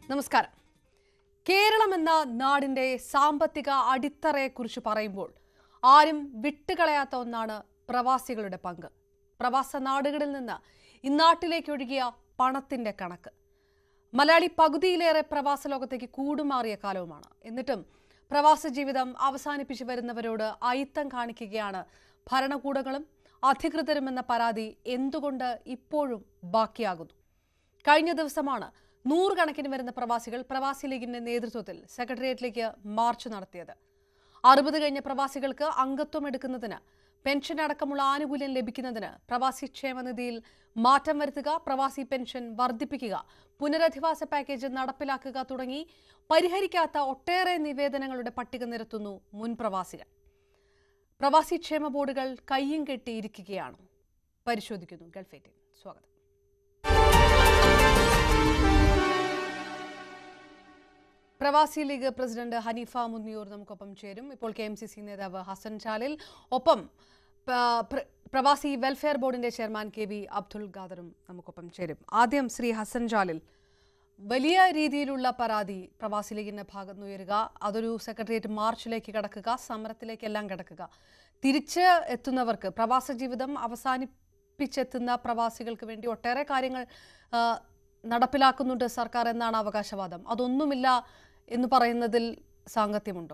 നമസ്കാരം കേരളം എന്ന നാടിന്റെ സാമ്പത്തിക അടിത്തറയെക്കുറിച്ച് പറയുമ്പോൾ ആരും വിട്ടുകളയാത്ത ഒന്നാണ് പ്രവാസികളുടെ പങ്ക് പ്രവാസ നാടുകളിൽ നിന്ന് ഇന്നാട്ടിലേക്ക് ഒഴുകിയ പണത്തിന്റെ കണക്ക് മലയാളി പകുതിയിലേറെ പ്രവാസ ലോകത്തേക്ക് കൂടുമാറിയ കാലവുമാണ് എന്നിട്ടും പ്രവാസ ജീവിതം അവസാനിപ്പിച്ചു വരുന്നവരോട് അയിത്തം കാണിക്കുകയാണ് ഭരണകൂടങ്ങളും അധികൃതരും എന്ന പരാതി എന്തുകൊണ്ട് ഇപ്പോഴും ബാക്കിയാകുന്നു കഴിഞ്ഞ ദിവസമാണ് നൂറുകണക്കിന് വരുന്ന പ്രവാസികൾ പ്രവാസി ലീഗിന്റെ നേതൃത്വത്തിൽ സെക്രട്ടേറിയറ്റിലേക്ക് മാർച്ച് നടത്തിയത് അറുപത് കഴിഞ്ഞ പ്രവാസികൾക്ക് അംഗത്വം എടുക്കുന്നതിന് പെൻഷൻ അടക്കമുള്ള ആനുകൂല്യം ലഭിക്കുന്നതിന് പ്രവാസി ക്ഷേമനിധിയിൽ മാറ്റം വരുത്തുക പ്രവാസി പെൻഷൻ വർദ്ധിപ്പിക്കുക പുനരധിവാസ പാക്കേജ് നടപ്പിലാക്കുക തുടങ്ങി പരിഹരിക്കാത്ത ഒട്ടേറെ നിവേദനങ്ങളുടെ പട്ടിക നിരത്തുന്നു മുൻ പ്രവാസികൾ പ്രവാസി ക്ഷേമ ബോർഡുകൾ കയ്യും കെട്ടിയിരിക്കുകയാണ് പരിശോധിക്കുന്നു ഗൾഫ് എയ്റ്റീൻ സ്വാഗതം പ്രവാസി ലീഗ് പ്രസിഡന്റ് ഹനീഫ മുന്നിയൂർ നമുക്കൊപ്പം ചേരും ഇപ്പോൾ കെ എം സി സി നേതാവ് ഹസൻ ചാലിൽ ഒപ്പം പ- പ്ര- പ്രവാസി വെൽഫെയർ ബോർഡിന്റെ ചെയർമാൻ കെ വി അബ്ദുൽ ഖാദറും നമുക്കൊപ്പം ചേരും ആദ്യം ശ്രീ ഹസൻ ചാലിൽ വലിയ രീതിയിലുള്ള പരാതി പ്രവാസി ലീഗിന്റെ ഭാഗത്ത് ഉയരുക അതൊരു സെക്രട്ടേറിയറ്റ് മാർച്ചിലേക്ക് കടക്കുക സമരത്തിലേക്കെല്ലാം കിടക്കുക തിരിച്ച് എത്തുന്നവർക്ക് പ്രവാസ ജീവിതം അവസാനിപ്പിച്ചെത്തുന്ന പ്രവാസികൾക്ക് വേണ്ടി ഒട്ടേറെ കാര്യങ്ങൾ ആ, നടപ്പിലാക്കുന്നുണ്ട് സർക്കാർ എന്നാണ് അവകാശവാദം അതൊന്നുമില്ല എന്ന് പറയുന്നതിൽ സാങ്കത്യമുണ്ടോ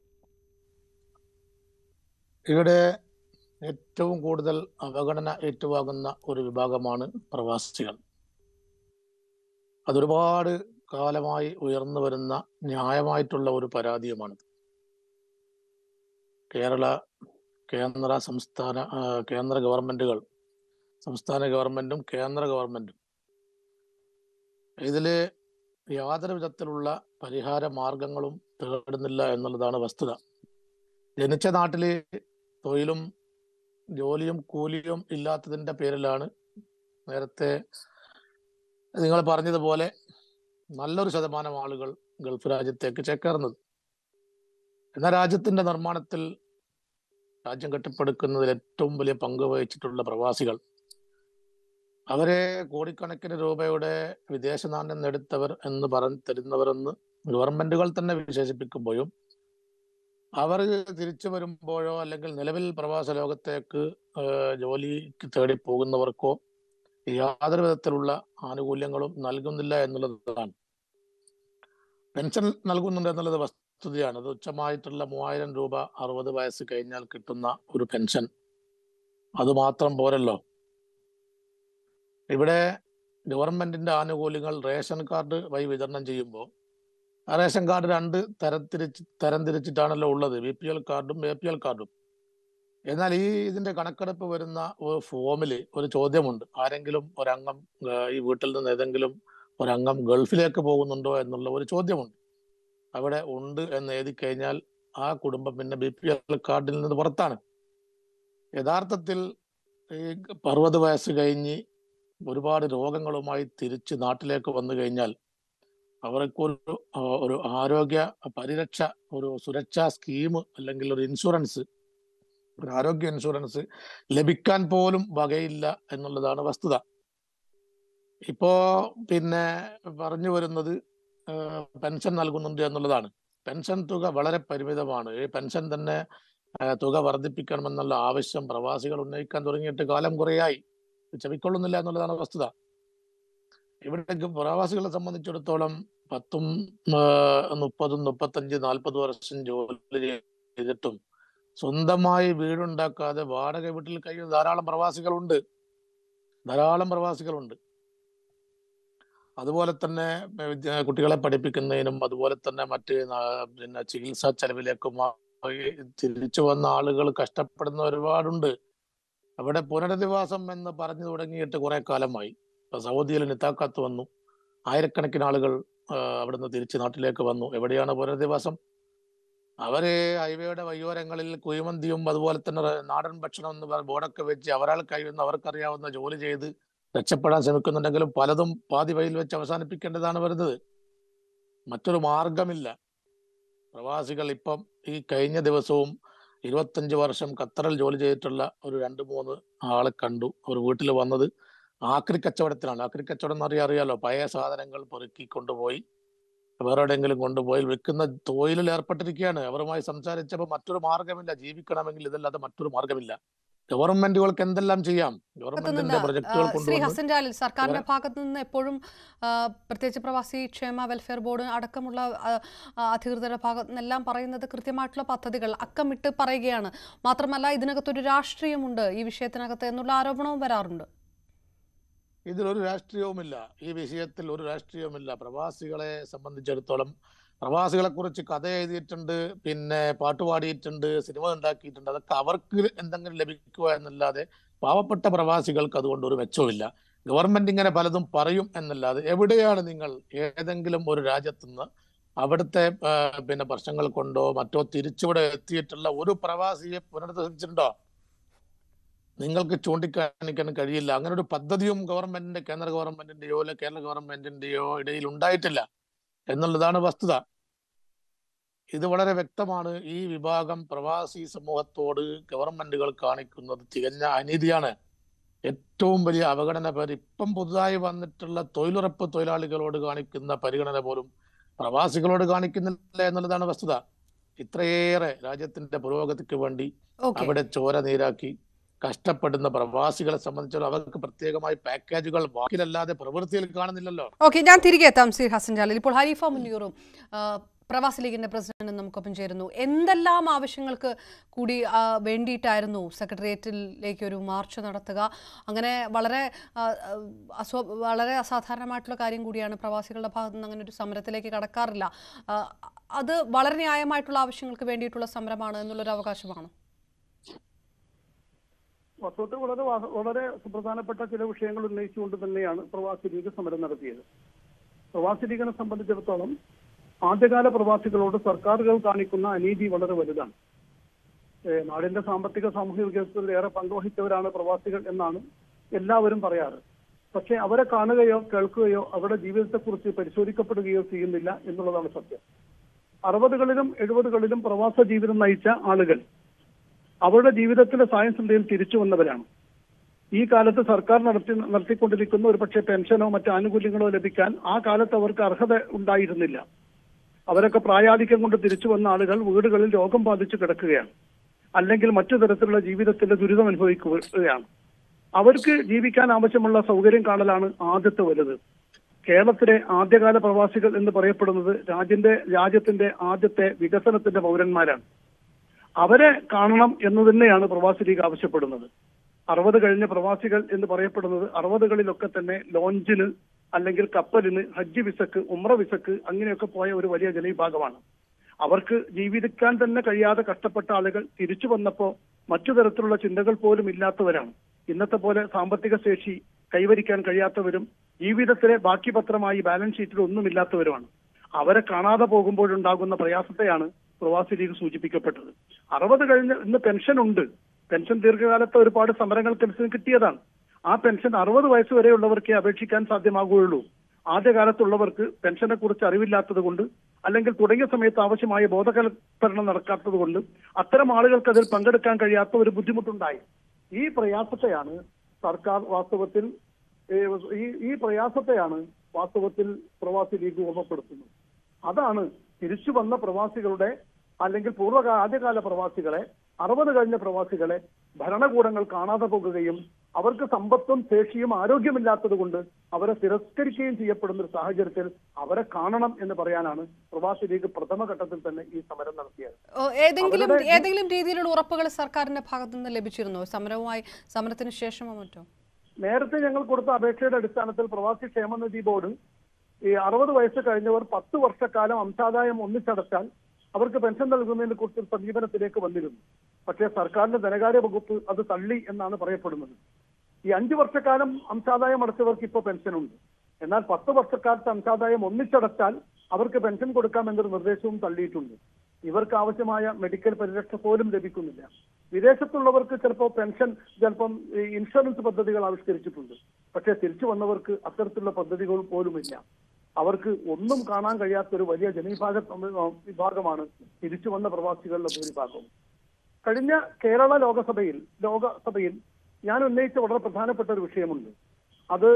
ഇവിടെ ഏറ്റവും കൂടുതൽ അവഗണന ഏറ്റുവാങ്ങുന്ന ഒരു വിഭാഗമാണ് പ്രവാസികൾ അതൊരുപാട് കാലമായി ഉയർന്നു വരുന്ന ന്യായമായിട്ടുള്ള ഒരു പരാതിയുമാണ് കേരള കേന്ദ്ര സംസ്ഥാന ആ, കേന്ദ്ര ഗവൺമെന്റുകൾ സംസ്ഥാന ഗവൺമെന്റും കേന്ദ്ര ഗവൺമെന്റും ഇതില് യാതൊരു വിധത്തിലുള്ള പരിഹാര മാർഗങ്ങളും തേടുന്നില്ല എന്നുള്ളതാണ് വസ്തുത ജനിച്ച നാട്ടില് തൊഴിലും ജോലിയും കൂലിയും ഇല്ലാത്തതിന്റെ പേരിലാണ് നേരത്തെ നിങ്ങൾ പറഞ്ഞതുപോലെ നല്ലൊരു ശതമാനം ആളുകൾ ഗൾഫ് രാജ്യത്തേക്ക് ചേക്കേറുന്നത് എന്നാൽ രാജ്യത്തിന്റെ നിർമ്മാണത്തിൽ രാജ്യം കെട്ടിപ്പടുക്കുന്നതിൽ ഏറ്റവും വലിയ പങ്ക് വഹിച്ചിട്ടുള്ള പ്രവാസികൾ അവരെ കോടിക്കണക്കിന് രൂപയുടെ വിദേശ നാണ്യം നേടുത്തവർ എന്ന് പറഞ്ഞു തരുന്നവരെന്ന് ഗവൺമെന്റുകൾ തന്നെ വിശേഷിപ്പിക്കുമ്പോഴും അവർ തിരിച്ചു വരുമ്പോഴോ അല്ലെങ്കിൽ നിലവിൽ പ്രവാസ ലോകത്തേക്ക് ഏഹ്, ജോലിക്ക് തേടി പോകുന്നവർക്കോ യാതൊരു വിധത്തിലുള്ള ആനുകൂല്യങ്ങളും നൽകുന്നില്ല എന്നുള്ളതാണ് പെൻഷൻ നൽകുന്നുണ്ട് എന്നുള്ളത് വസ്തുതയാണ് അത് തുച്ഛമായിട്ടുള്ള മൂവായിരം രൂപ അറുപത് വയസ്സ് കഴിഞ്ഞാൽ കിട്ടുന്ന ഒരു പെൻഷൻ അത് മാത്രം പോരല്ലോ ഇവിടെ ഗവൺമെന്റിന്റെ ആനുകൂല്യങ്ങൾ റേഷൻ കാർഡ് വഴി വിതരണം ചെയ്യുമ്പോൾ ആ റേഷൻ കാർഡ് രണ്ട് തരംതിരിച്ച് തരംതിരിച്ചിട്ടാണല്ലോ ഉള്ളത് ബി പി എൽ കാർഡും എ പി എൽ കാർഡും എന്നാൽ ഈ ഇതിന്റെ കണക്കെടുപ്പ് വരുന്ന ഒരു ഫോമിൽ ഒരു ചോദ്യമുണ്ട് ആരെങ്കിലും ഒരംഗം ആ, ഈ വീട്ടിൽ നിന്ന് ഏതെങ്കിലും ഒരംഗം ഗൾഫിലേക്ക് പോകുന്നുണ്ടോ എന്നുള്ള ഒരു ചോദ്യമുണ്ട് അവിടെ ഉണ്ട് എന്ന് എഴുതി കഴിഞ്ഞാൽ ആ കുടുംബം പിന്നെ ബി പി എൽ കാർഡിൽ നിന്ന് പുറത്താണ് യഥാർത്ഥത്തിൽ ഈ അറുപത് വയസ്സ് കഴിഞ്ഞ് ഒരുപാട് രോഗങ്ങളുമായി തിരിച്ച് നാട്ടിലേക്ക് വന്നു കഴിഞ്ഞാൽ അവർക്കൊരു ആ, ഒരു ആരോഗ്യ പരിരക്ഷ ഒരു സുരക്ഷാ സ്കീം അല്ലെങ്കിൽ ഒരു ഇൻഷുറൻസ് ഒരു ആരോഗ്യ ഇൻഷുറൻസ് ലഭിക്കാൻ പോലും വകയില്ല എന്നുള്ളതാണ് വസ്തുത ഇപ്പോ പിന്നെ പറഞ്ഞു വരുന്നത് ആ, പെൻഷൻ നൽകുന്നുണ്ട് എന്നുള്ളതാണ് പെൻഷൻ തുക വളരെ പരിമിതമാണ് ഈ പെൻഷൻ തന്നെ ആ, തുക വർദ്ധിപ്പിക്കണമെന്നുള്ള ആവശ്യം പ്രവാസികൾ ഉന്നയിക്കാൻ തുടങ്ങിയിട്ട് കാലം കുറേയായി ചെവിക്കൊള്ളുന്നില്ല എന്നുള്ളതാണ് വസ്തുത ഇവിടെ പ്രവാസികളെ സംബന്ധിച്ചിടത്തോളം പത്തും ആ, മുപ്പതും മുപ്പത്തഞ്ച് നാൽപ്പത് വർഷം ജോലി ചെയ്തിട്ടും സ്വന്തമായി വീടുണ്ടാക്കാതെ വാടക വീട്ടിൽ കഴിയുന്ന ധാരാളം പ്രവാസികളുണ്ട് ധാരാളം പ്രവാസികളുണ്ട് അതുപോലെ തന്നെ വിദ്യ- കുട്ടികളെ പഠിപ്പിക്കുന്നതിനും അതുപോലെ തന്നെ മറ്റ് നാ- പിന്നെ ചികിത്സാ ചെലവിലേക്കും ആ- ഈ തിരിച്ചു വന്ന ആളുകൾ കഷ്ടപ്പെടുന്ന ഒരുപാടുണ്ട് അവിടെ പുനരധിവാസം എന്ന് പറഞ്ഞു തുടങ്ങിയിട്ട് കുറെ കാലമായി ഇപ്പൊ സൗദിയിൽ നിത്താക്കാത്ത് വന്നു ആയിരക്കണക്കിന് ആളുകൾ ആ, അവിടുന്ന് തിരിച്ച് നാട്ടിലേക്ക് വന്നു എവിടെയാണ് പുനരധിവാസം അവര് ഹൈവേയുടെ വയ്യോരങ്ങളിൽ കുഴിമന്തിയും അതുപോലെ തന്നെ റെ- നാടൻ ഭക്ഷണം എന്ന് പറഞ്ഞ ബോർഡൊക്കെ വെച്ച് അവരാൾ കഴിയുന്ന അവർക്കറിയാവുന്ന ജോലി ചെയ്ത് രക്ഷപ്പെടാൻ ശ്രമിക്കുന്നുണ്ടെങ്കിലും പലതും പാതി വഴിയിൽ വെച്ച് അവസാനിപ്പിക്കേണ്ടതാണ് വരുന്നത് മറ്റൊരു മാർഗമില്ല പ്രവാസികൾ ഇപ്പം ഈ കഴിഞ്ഞ ദിവസവും ഇരുപത്തഞ്ച് വർഷം ഖത്തറിൽ ജോലി ചെയ്തിട്ടുള്ള ഒരു രണ്ട് മൂന്ന് ആളെ കണ്ടു അവർ വീട്ടിൽ വന്നത് ആക്രി കച്ചവടത്തിലാണ് ആക്രി കച്ചവടം എന്ന് അറിയാം അറിയാലോ പഴയ സാധനങ്ങൾ പെറുക്കി കൊണ്ടുപോയി വേറെ എവിടെയെങ്കിലും കൊണ്ടുപോയി വിൽക്കുന്ന തൊഴിലിൽ ഏർപ്പെട്ടിരിക്കുകയാണ് അവരുമായി സംസാരിച്ചപ്പോൾ മറ്റൊരു മാർഗമില്ല ജീവിക്കണമെങ്കിൽ ഇതല്ലാതെ മറ്റൊരു മാർഗമില്ല ഗവൺമെന്റുകൾക്ക് എന്തെല്ലാം ചെയ്യാം ഗവൺമെന്റിന്റെ നിന്ന്, പ്രൊജക്ടുകൾ ആ, ശ്രീ കൊണ്ടുവന്ന് ഹസൻ ജാലിൽ സർക്കാരിന്റെ ഭാഗത്തു നിന്ന് എപ്പോഴും ആ, പ്രത്യേകിച്ച് പ്രവാസി ക്ഷേമ വെൽഫെയർ ബോർഡ് അടക്കമുള്ള ആ, ആ, അധികൃതരുടെ ഭാഗത്തു നിന്നെല്ലാം പറയുന്നത് കൃത്യമായിട്ടുള്ള പദ്ധതികൾ അക്കമിട്ട് പറയുകയാണ് മാത്രമല്ല ഇതിനകത്തൊരു രാഷ്ട്രീയമുണ്ട് ഈ വിഷയത്തിനകത്ത് എന്നുള്ള ആരോപണവും വരാറുണ്ട് ഇതിലൊരു രാഷ്ട്രീയവുമില്ല ഈ വിഷയത്തിൽ ഒരു രാഷ്ട്രീയവുമില്ല പ്രവാസികളെ സംബന്ധിച്ചിടത്തോളം പ്രവാസികളെ കുറിച്ച് കഥ എഴുതിയിട്ടുണ്ട് പിന്നെ പാട്ട് പാടിയിട്ടുണ്ട് സിനിമ ഉണ്ടാക്കിയിട്ടുണ്ട് അതൊക്കെ അവർക്ക് എന്തെങ്കിലും ലഭിക്കുക എന്നല്ലാതെ പാവപ്പെട്ട പ്രവാസികൾക്ക് അതുകൊണ്ട് ഒരു മെച്ചവുമില്ല ഗവൺമെന്റ് ഇങ്ങനെ പലതും പറയും എന്നല്ലാതെ എവിടെയാണ് നിങ്ങൾ ഏതെങ്കിലും ഒരു രാജ്യത്തുനിന്ന് അവിടുത്തെ ആ, പിന്നെ പ്രശ്നങ്ങൾ കൊണ്ടോ മറ്റോ തിരിച്ചിവിടെ എത്തിയിട്ടുള്ള ഒരു പ്രവാസിയെ പുനരധിവസിച്ചിട്ടുണ്ടോ നിങ്ങൾക്ക് ചൂണ്ടിക്കാണിക്കാൻ കഴിയില്ല അങ്ങനെ ഒരു പദ്ധതിയും ഗവൺമെന്റിന്റെ കേന്ദ്ര ഗവൺമെന്റിന്റെയോ അല്ലെ കേരള ഗവൺമെന്റിന്റെയോ ഇടയിൽ ഉണ്ടായിട്ടില്ല എന്നുള്ളതാണ് വസ്തുത ഇത് വളരെ വ്യക്തമാണ് ഈ വിഭാഗം പ്രവാസി സമൂഹത്തോട് ഗവൺമെന്റുകൾ കാണിക്കുന്നത് തികഞ്ഞ അനീതിയാണ് ഏറ്റവും വലിയ അവഗണന പേര് ഇപ്പം പുതുതായി വന്നിട്ടുള്ള തൊഴിലുറപ്പ് തൊഴിലാളികളോട് കാണിക്കുന്ന പരിഗണന പോലും പ്രവാസികളോട് കാണിക്കുന്നില്ല എന്നുള്ളതാണ് വസ്തുത ഇത്രയേറെ രാജ്യത്തിന്റെ പുരോഗതിക്ക് വേണ്ടി ഓക്കെ അവിടെ ചോര നീരാക്കി കഷ്ടപ്പെടുന്ന പ്രവാസികളെ സംബന്ധിച്ചിടത്തോളം അവർക്ക് പ്രത്യേകമായി പാക്കേജുകൾ വാക്കിലല്ലാതെ പ്രവൃത്തിയിൽ കാണുന്നില്ലല്ലോ ഓക്കെ ഞാൻ തിരികെ എത്താം ശ്രീ ഹസൻ ജാലിൽ ഇപ്പോൾ ഹരീഫ മുന്നൂറും ആ, പ്രവാസി ലീഗിന്റെ പ്രസിഡന്റ് നമുക്കൊപ്പം ചേരുന്നു എന്തെല്ലാം ആവശ്യങ്ങൾക്ക് കൂടി ആ, വേണ്ടിയിട്ടായിരുന്നു സെക്രട്ടേറിയറ്റിലേക്ക് ഒരു മാർച്ച് നടത്തുക അങ്ങനെ വളരെ ആ, ആ, അസ്വ വളരെ അസാധാരണമായിട്ടുള്ള കാര്യം കൂടിയാണ് പ്രവാസികളുടെ ഭാഗത്ത് നിന്ന് അങ്ങനെ ഒരു സമരത്തിലേക്ക് കടക്കാറില്ല ആ, അത് വളരെ ന്യായമായിട്ടുള്ള ആവശ്യങ്ങൾക്ക് വേണ്ടിയിട്ടുള്ള സമരമാണ് എന്നുള്ളൊരു അവകാശമാണ് വസ്തുത്തിൽ വളരെ വാ- വളരെ സുപ്രധാനപ്പെട്ട ചില വിഷയങ്ങൾ ഉന്നയിച്ചുകൊണ്ട് തന്നെയാണ് പ്രവാസി ലീഗ് സമരം നടത്തിയത് പ്രവാസി ലീഗിനെ സംബന്ധിച്ചിടത്തോളം ആദ്യകാല പ്രവാസികളോട് സർക്കാരുകൾ കാണിക്കുന്ന അനീതി വളരെ വലുതാണ് ഏഹ് നാടിന്റെ സാമ്പത്തിക സാമൂഹിക വികസനത്തിൽ ഏറെ പങ്കുവഹിച്ചവരാണ് പ്രവാസികൾ എന്നാണ് എല്ലാവരും പറയാറ് പക്ഷെ അവരെ കാണുകയോ കേൾക്കുകയോ അവരുടെ ജീവിതത്തെക്കുറിച്ച് പരിശോധിക്കപ്പെടുകയോ ചെയ്യുന്നില്ല എന്നുള്ളതാണ് സത്യം അറുപതുകളിലും എഴുപതുകളിലും പ്രവാസ ജീവിതം നയിച്ച ആളുകൾ അവരുടെ ജീവിതത്തിലെ സയൻസ് ചിന്തയിൽ തിരിച്ചു വന്നവരാണ് ഈ കാലത്ത് സർക്കാർ നടത്തി നടത്തിക്കൊണ്ടിരിക്കുന്ന ഒരു പക്ഷേ പെൻഷനോ മറ്റു ആനുകൂല്യങ്ങളോ ലഭിക്കാൻ ആ കാലത്ത് അവർക്ക് അർഹത ഉണ്ടായിരുന്നില്ല അവരൊക്കെ പ്രായാധിക്യം കൊണ്ട് തിരിച്ചു വന്ന ആളുകൾ വീടുകളിൽ രോഗം ബാധിച്ചു കിടക്കുകയാണ് അല്ലെങ്കിൽ മറ്റു തരത്തിലുള്ള ജീവിതത്തിന്റെ ദുരിതം അനുഭവിക്കുകയാണ് അവർക്ക് ജീവിക്കാൻ ആവശ്യമുള്ള സൗകര്യം കാണലാണ് ആദ്യത്തെ വലുത് കേരളത്തിലെ ആദ്യകാല പ്രവാസികൾ എന്ന് പറയപ്പെടുന്നത് രാജ്യന്റെ രാജ്യത്തിന്റെ ആദ്യത്തെ വികസനത്തിന്റെ പൗരന്മാരാണ് അവരെ കാണണം എന്ന് തന്നെയാണ് പ്രവാസി ലീഗ് ആവശ്യപ്പെടുന്നത് അറുപത് കഴിഞ്ഞ പ്രവാസികൾ എന്ന് പറയപ്പെടുന്നത് അറുപതുകളിലൊക്കെ തന്നെ ലോഞ്ചിന് അല്ലെങ്കിൽ കപ്പലിന് ഹജ്ജ് വിസക്ക് ഉമ്ര വിസക്ക് അങ്ങനെയൊക്കെ പോയ ഒരു വലിയ ജനവിഭാഗമാണ് അവർക്ക് ജീവിക്കാൻ തന്നെ കഴിയാതെ കഷ്ടപ്പെട്ട ആളുകൾ തിരിച്ചു വന്നപ്പോ മറ്റു തരത്തിലുള്ള ചിന്തകൾ പോലും ഇല്ലാത്തവരാണ് ഇന്നത്തെ പോലെ സാമ്പത്തിക ശേഷി കൈവരിക്കാൻ കഴിയാത്തവരും ജീവിതത്തിലെ ബാക്കി പത്രമായി ബാലൻസ് ഷീറ്റിൽ ഒന്നുമില്ലാത്തവരുമാണ് അവരെ കാണാതെ പോകുമ്പോഴുണ്ടാകുന്ന പ്രയാസത്തെയാണ് പ്രവാസി ലീഗ് സൂചിപ്പിക്കപ്പെട്ടത് അറുപത് കഴിഞ്ഞ് ഇന്ന് പെൻഷൻ ഉണ്ട് പെൻഷൻ ദീർഘകാലത്ത് ഒരുപാട് സമരങ്ങൾക്കനുസരിച്ച് കിട്ടിയതാണ് ആ പെൻഷൻ അറുപത് വയസ്സ് വരെയുള്ളവർക്കേ അപേക്ഷിക്കാൻ സാധ്യമാകുകയുള്ളൂ ആദ്യകാലത്തുള്ളവർക്ക് പെൻഷനെ കുറിച്ച് അറിവില്ലാത്തത് കൊണ്ട് അല്ലെങ്കിൽ തുടങ്ങിയ സമയത്ത് ആവശ്യമായ ബോധവൽക്കരണം നടക്കാത്തത് കൊണ്ട് അത്തരം ആളുകൾക്ക് അതിൽ പങ്കെടുക്കാൻ കഴിയാത്ത ഒരു ബുദ്ധിമുട്ടുണ്ടായി ഈ പ്രയാസത്തെയാണ് സർക്കാർ വാസ്തവത്തിൽ ഏഹ്, ഈ ഈ പ്രയാസത്തെയാണ് വാസ്തവത്തിൽ പ്രവാസി ലീഗ് ഓർമ്മപ്പെടുത്തുന്നത് അതാണ് തിരിച്ചു വന്ന പ്രവാസികളുടെ അല്ലെങ്കിൽ പൂർവ്വകാല ആദ്യകാല പ്രവാസികളെ അറുപത് കഴിഞ്ഞ പ്രവാസികളെ ഭരണകൂടങ്ങൾ കാണാതെ പോകുകയും അവർക്ക് സമ്പത്തും ശേഷിയും ആരോഗ്യമില്ലാത്തത് കൊണ്ട് അവരെ തിരസ്കരിക്കുകയും ചെയ്യപ്പെടുന്ന ഒരു സാഹചര്യത്തിൽ അവരെ കാണണം എന്ന് പറയാനാണ് പ്രവാസി ലീഗ് പ്രഥമ ഘട്ടത്തിൽ തന്നെ ഈ സമരം നടത്തിയത് ഓ, ഏതെങ്കിലും അവരുടെ- ഏതെങ്കിലും രീതിയിലുള്ള ഉറപ്പുകൾ സർക്കാരിന്റെ ഭാഗത്തു നിന്ന് ലഭിച്ചിരുന്നോ സമരവുമായി സമരത്തിന് ശേഷമോ മറ്റോ നേരത്തെ ഞങ്ങൾ കൊടുത്ത അപേക്ഷയുടെ അടിസ്ഥാനത്തിൽ പ്രവാസി ക്ഷേമനിധി ബോർഡ് ഈ അറുപത് വയസ്സ് കഴിഞ്ഞവർ പത്ത് വർഷക്കാലം അംശാദായം ഒന്നിച്ചടച്ചാൽ അവർക്ക് പെൻഷൻ നൽകുന്നതിനെ കുറിച്ച് ഒരു സമീപനത്തിലേക്ക് വന്നിരുന്നു പക്ഷേ സർക്കാരിന്റെ ധനകാര്യ വകുപ്പ് അത് തള്ളി എന്നാണ് പറയപ്പെടുന്നത് ഈ അഞ്ചു വർഷക്കാലം അംശാദായം അടച്ചവർക്ക് ഇപ്പോൾ പെൻഷനുണ്ട് എന്നാൽ പത്ത് വർഷക്കാലത്ത് അംശാദായം ഒന്നിച്ചടച്ചാൽ അവർക്ക് പെൻഷൻ കൊടുക്കാമെന്നൊരു നിർദ്ദേശവും തള്ളിയിട്ടുണ്ട് ഇവർക്ക് ആവശ്യമായ മെഡിക്കൽ പരിരക്ഷ പോലും ലഭിക്കുന്നില്ല വിദേശത്തുള്ളവർക്ക് ചിലപ്പോൾ പെൻഷൻ ചിലപ്പം ഈ ഇൻഷുറൻസ് പദ്ധതികൾ ആവിഷ്കരിച്ചിട്ടുണ്ട് പക്ഷേ തിരിച്ചു വന്നവർക്ക് അത്തരത്തിലുള്ള പദ്ധതികൾ പോലുമില്ല അവർക്ക് ഒന്നും കാണാൻ കഴിയാത്ത ഒരു വലിയ ജനവിഭാഗ വിഭാഗമാണ് തിരിച്ചു വന്ന പ്രവാസികളുടെ ഭൂരിഭാഗവും കഴിഞ്ഞ കേരള ലോകസഭയിൽ ലോകസഭയിൽ ഞാൻ ഉന്നയിച്ച വളരെ പ്രധാനപ്പെട്ട ഒരു വിഷയമുണ്ട് അത്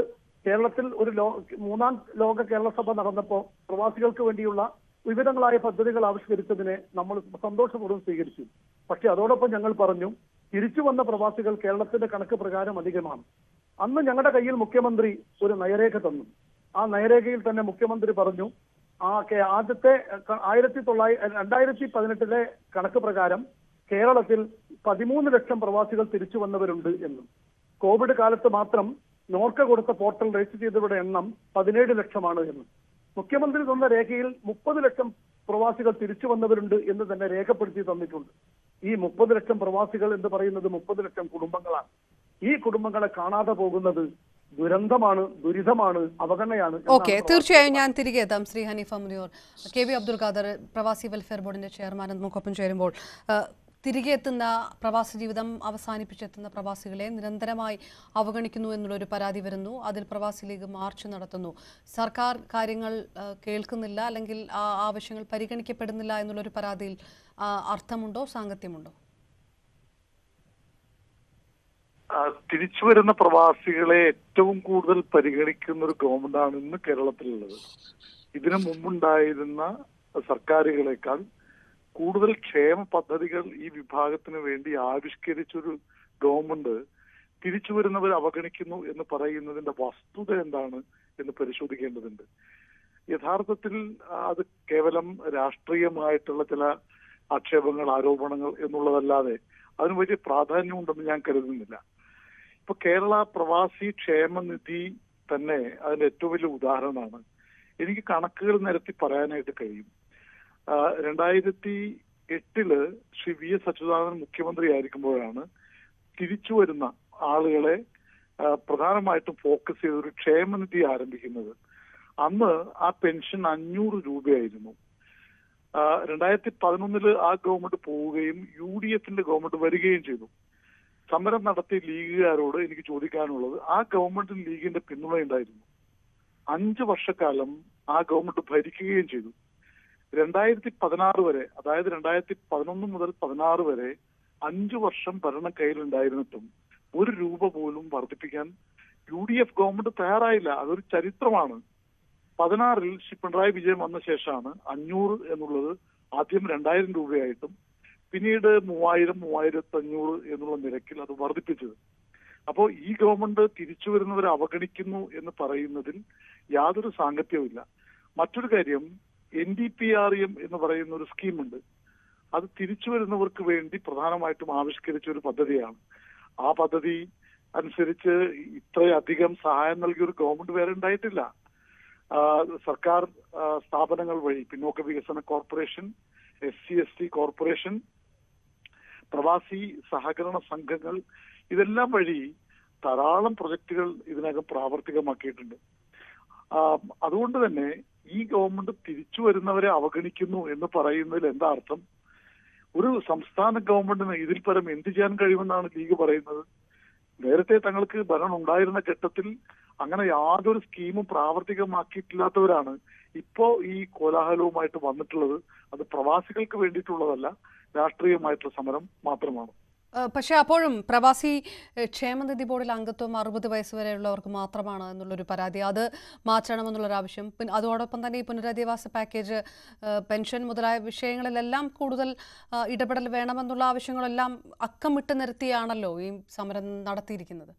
കേരളത്തിൽ ഒരു ലോ മൂന്നാം ലോക കേരള സഭ നടന്നപ്പോൾ പ്രവാസികൾക്ക് വേണ്ടിയുള്ള വിവിധങ്ങളായ പദ്ധതികൾ ആവിഷ്കരിച്ചതിനെ നമ്മൾ സന്തോഷപൂർവ്വം സ്വീകരിച്ചു പക്ഷെ അതോടൊപ്പം ഞങ്ങൾ പറഞ്ഞു തിരിച്ചു വന്ന പ്രവാസികൾ കേരളത്തിന്റെ കണക്ക് പ്രകാരം അധികമാണ് അന്ന് ഞങ്ങളുടെ കയ്യിൽ മുഖ്യമന്ത്രി ഒരു നയരേഖ തന്നു ആ നയരേഖയിൽ തന്നെ മുഖ്യമന്ത്രി പറഞ്ഞു ആ കേ- ആദ്യത്തെ ക- ആയിരത്തി തൊള്ളായിരത്തി രണ്ടായിരത്തി പതിനെട്ടിലെ കണക്ക് പ്രകാരം കേരളത്തിൽ പതിമൂന്ന് ലക്ഷം പ്രവാസികൾ തിരിച്ചു വന്നവരുണ്ട് എന്നും കോവിഡ് കാലത്ത് മാത്രം നോർക്ക കൊടുത്ത പോർട്ടൽ രജിസ്റ്റർ ചെയ്തവരുടെ എണ്ണം പതിനേഴ് ലക്ഷമാണ് എന്നും മുഖ്യമന്ത്രി തന്ന രേഖയിൽ മുപ്പത് ലക്ഷം പ്രവാസികൾ തിരിച്ചു വന്നവരുണ്ട് എന്ന് തന്നെ രേഖപ്പെടുത്തി തന്നിട്ടുണ്ട് ഈ മുപ്പത് ലക്ഷം പ്രവാസികൾ എന്ന് പറയുന്നത് മുപ്പത് ലക്ഷം കുടുംബങ്ങളാണ് ഈ കുടുംബങ്ങളെ കാണാതെ പോകുന്നത് ദുരന്തമാണ് ദുരിതമാണ് അവഗണനയാണ് എന്നാണ് ഓക്കെ പ്രവാസികൾ തീർച്ചയായും ഞാൻ തിരികെ എത്താം Shri Hanifa Muniyoor K V Abdul Khader Pravasi welfare ബോർഡിന്റെ ചെയർമാൻ നമുക്കൊപ്പം ചേരുമ്പോൾ ആ, തിരികെ എത്തുന്ന പ്രവാസി ജീവിതം അവസാനിപ്പിച്ചെത്തുന്ന പ്രവാസികളെ നിരന്തരമായി അവഗണിക്കുന്നു എന്നുള്ളൊരു പരാതി വരുന്നു അതിൽ പ്രവാസി ലീഗ് മാർച്ച് നടത്തുന്നു സർക്കാർ കാര്യങ്ങൾ ആ, കേൾക്കുന്നില്ല അല്ലെങ്കിൽ ആ ആവശ്യങ്ങൾ പരിഗണിക്കപ്പെടുന്നില്ല എന്നുള്ളൊരു പരാതിയിൽ ആ, അർത്ഥമുണ്ടോ സാങ്കത്യമുണ്ടോ ആ, തിരിച്ചു വരുന്ന പ്രവാസികളെ ഏറ്റവും കൂടുതൽ പരിഗണിക്കുന്ന ഒരു ഗവൺമെന്റാണ് ഇന്ന് കേരളത്തിലുള്ളത് ഇതിനു മുമ്പുണ്ടായിരുന്ന സർക്കാരുകളെക്കാൾ കൂടുതൽ ക്ഷേമ പദ്ധതികൾ ഈ വിഭാഗത്തിന് വേണ്ടി ആവിഷ്കരിച്ചൊരു ഗവൺമെന്റ് തിരിച്ചു വരുന്നവർ അവഗണിക്കുന്നു എന്ന് പറയുന്നതിന്റെ വസ്തുത എന്താണ് എന്ന് പരിശോധിക്കേണ്ടതുണ്ട് യഥാർത്ഥത്തിൽ ആ, അത് കേവലം രാഷ്ട്രീയമായിട്ടുള്ള ചില ആക്ഷേപങ്ങൾ ആരോപണങ്ങൾ എന്നുള്ളതല്ലാതെ അതിന് വലിയ പ്രാധാന്യമുണ്ടെന്ന് ഞാൻ കരുതുന്നില്ല ഇപ്പൊ കേരള പ്രവാസി ക്ഷേമനിധി തന്നെ അതിന്റെ ഏറ്റവും വലിയ ഉദാഹരണമാണ് എനിക്ക് കണക്കുകൾ നിരത്തി പറയാനായിട്ട് കഴിയും ആ, രണ്ടായിരത്തി എട്ടില് ശ്രീ വി എസ് അച്യുതാനന്ദൻ മുഖ്യമന്ത്രി ആയിരിക്കുമ്പോഴാണ് തിരിച്ചു വരുന്ന ആളുകളെ ആ, പ്രധാനമായിട്ടും ഫോക്കസ് ചെയ്ത ഒരു ക്ഷേമനിധി ആരംഭിക്കുന്നത് അന്ന് ആ പെൻഷൻ അഞ്ഞൂറ് രൂപയായിരുന്നു ആ, രണ്ടായിരത്തി പതിനൊന്നില് ആ ഗവൺമെന്റ് പോവുകയും യു ഡി എഫിന്റെ ഗവൺമെന്റ് വരികയും ചെയ്തു സമരം നടത്തിയ ലീഗുകാരോട് എനിക്ക് ചോദിക്കാനുള്ളത് ആ ഗവൺമെന്റിന് ലീഗിന്റെ പിന്തുണയുണ്ടായിരുന്നു അഞ്ച് വർഷക്കാലം ആ ഗവൺമെന്റ് ഭരിക്കുകയും ചെയ്തു രണ്ടായിരത്തി പതിനാറ് വരെ അതായത് രണ്ടായിരത്തി പതിനൊന്ന് മുതൽ പതിനാറ് വരെ അഞ്ചു വർഷം ഭരണം കയ്യിലുണ്ടായിരുന്നിട്ടും ഒരു രൂപ പോലും വർദ്ധിപ്പിക്കാൻ യു ഡി എഫ് ഗവൺമെന്റ് തയ്യാറായില്ല അതൊരു ചരിത്രമാണ് പതിനാറിൽ ശ്രീ പിണറായി വിജയൻ വന്ന ശേഷമാണ് അഞ്ഞൂറ് എന്നുള്ളത് ആദ്യം രണ്ടായിരം രൂപയായിട്ടും പിന്നീട് മൂവായിരം മൂവായിരത്തി അഞ്ഞൂറ് എന്നുള്ള നിരക്കിൽ അത് വർദ്ധിപ്പിച്ചത് അപ്പോൾ ഈ ഗവൺമെന്റ് തിരിച്ചു വരുന്നവരെ അവഗണിക്കുന്നു എന്ന് പറയുന്നതിൽ യാതൊരു സാങ്കത്യവുമില്ല മറ്റൊരു കാര്യം N D P R M എന്ന് പറയുന്ന ഒരു സ്കീമുണ്ട് അത് തിരിച്ചു വരുന്നവർക്ക് വേണ്ടി പ്രധാനമായിട്ടും ആവിഷ്കരിച്ച ഒരു പദ്ധതിയാണ് ആ പദ്ധതി അനുസരിച്ച് ഇത്രയധികം സഹായം നൽകിയ ഒരു ഗവൺമെന്റ് വേറെ ഉണ്ടായിട്ടില്ല ആ, സർക്കാർ ആ, സ്ഥാപനങ്ങൾ വഴി പിന്നോക്ക വികസന corporation S C S T corporation പ്രവാസി സഹകരണ സംഘങ്ങൾ ഇതെല്ലാം വഴി ധാരാളം പ്രൊജക്ടുകൾ ഇതിനകം പ്രാവർത്തികമാക്കിയിട്ടുണ്ട് ആ, അതുകൊണ്ട് തന്നെ ഈ ഗവൺമെന്റ് തിരിച്ചു വരുന്നവരെ അവഗണിക്കുന്നു എന്ന് പറയുന്നതിൽ എന്താ അർത്ഥം ഒരു സംസ്ഥാന ഗവൺമെന്റിന് ഇതിൽ പരം എന്ത് ചെയ്യാൻ കഴിയുമെന്നാണ് ലീഗ് പറയുന്നത് നേരത്തെ തങ്ങൾക്ക് ഭരണം ഉണ്ടായിരുന്ന ഘട്ടത്തിൽ അങ്ങനെ യാതൊരു സ്കീമും പ്രാവർത്തികമാക്കിയിട്ടില്ലാത്തവരാണ് ഇപ്പോ ഈ കോലാഹലവുമായിട്ട് വന്നിട്ടുള്ളത് അത് പ്രവാസികൾക്ക് വേണ്ടിയിട്ടുള്ളതല്ല രാഷ്ട്രീയമായിട്ടുള്ള സമരം മാത്രമാണ് ഏഹ് പക്ഷേ അപ്പോഴും പ്രവാസി ഏഹ് ക്ഷേമനിധി ബോർഡിൽ അംഗത്വം അറുപത് വയസ്സ് വരെയുള്ളവർക്ക് മാത്രമാണ് എന്നുള്ളൊരു പരാതി അത് മാറ്റണമെന്നുള്ളൊരു ആവശ്യം പിന്നെ അതോടൊപ്പം തന്നെ ഈ പുനരധിവാസ പാക്കേജ് ഏഹ് പെൻഷൻ മുതലായ വിഷയങ്ങളിലെല്ലാം കൂടുതൽ ആ, ഇടപെടൽ വേണമെന്നുള്ള ആവശ്യങ്ങളെല്ലാം അക്കമിട്ട് നിരത്തിയാണല്ലോ ഈ സമരം നടത്തിയിരിക്കുന്നത്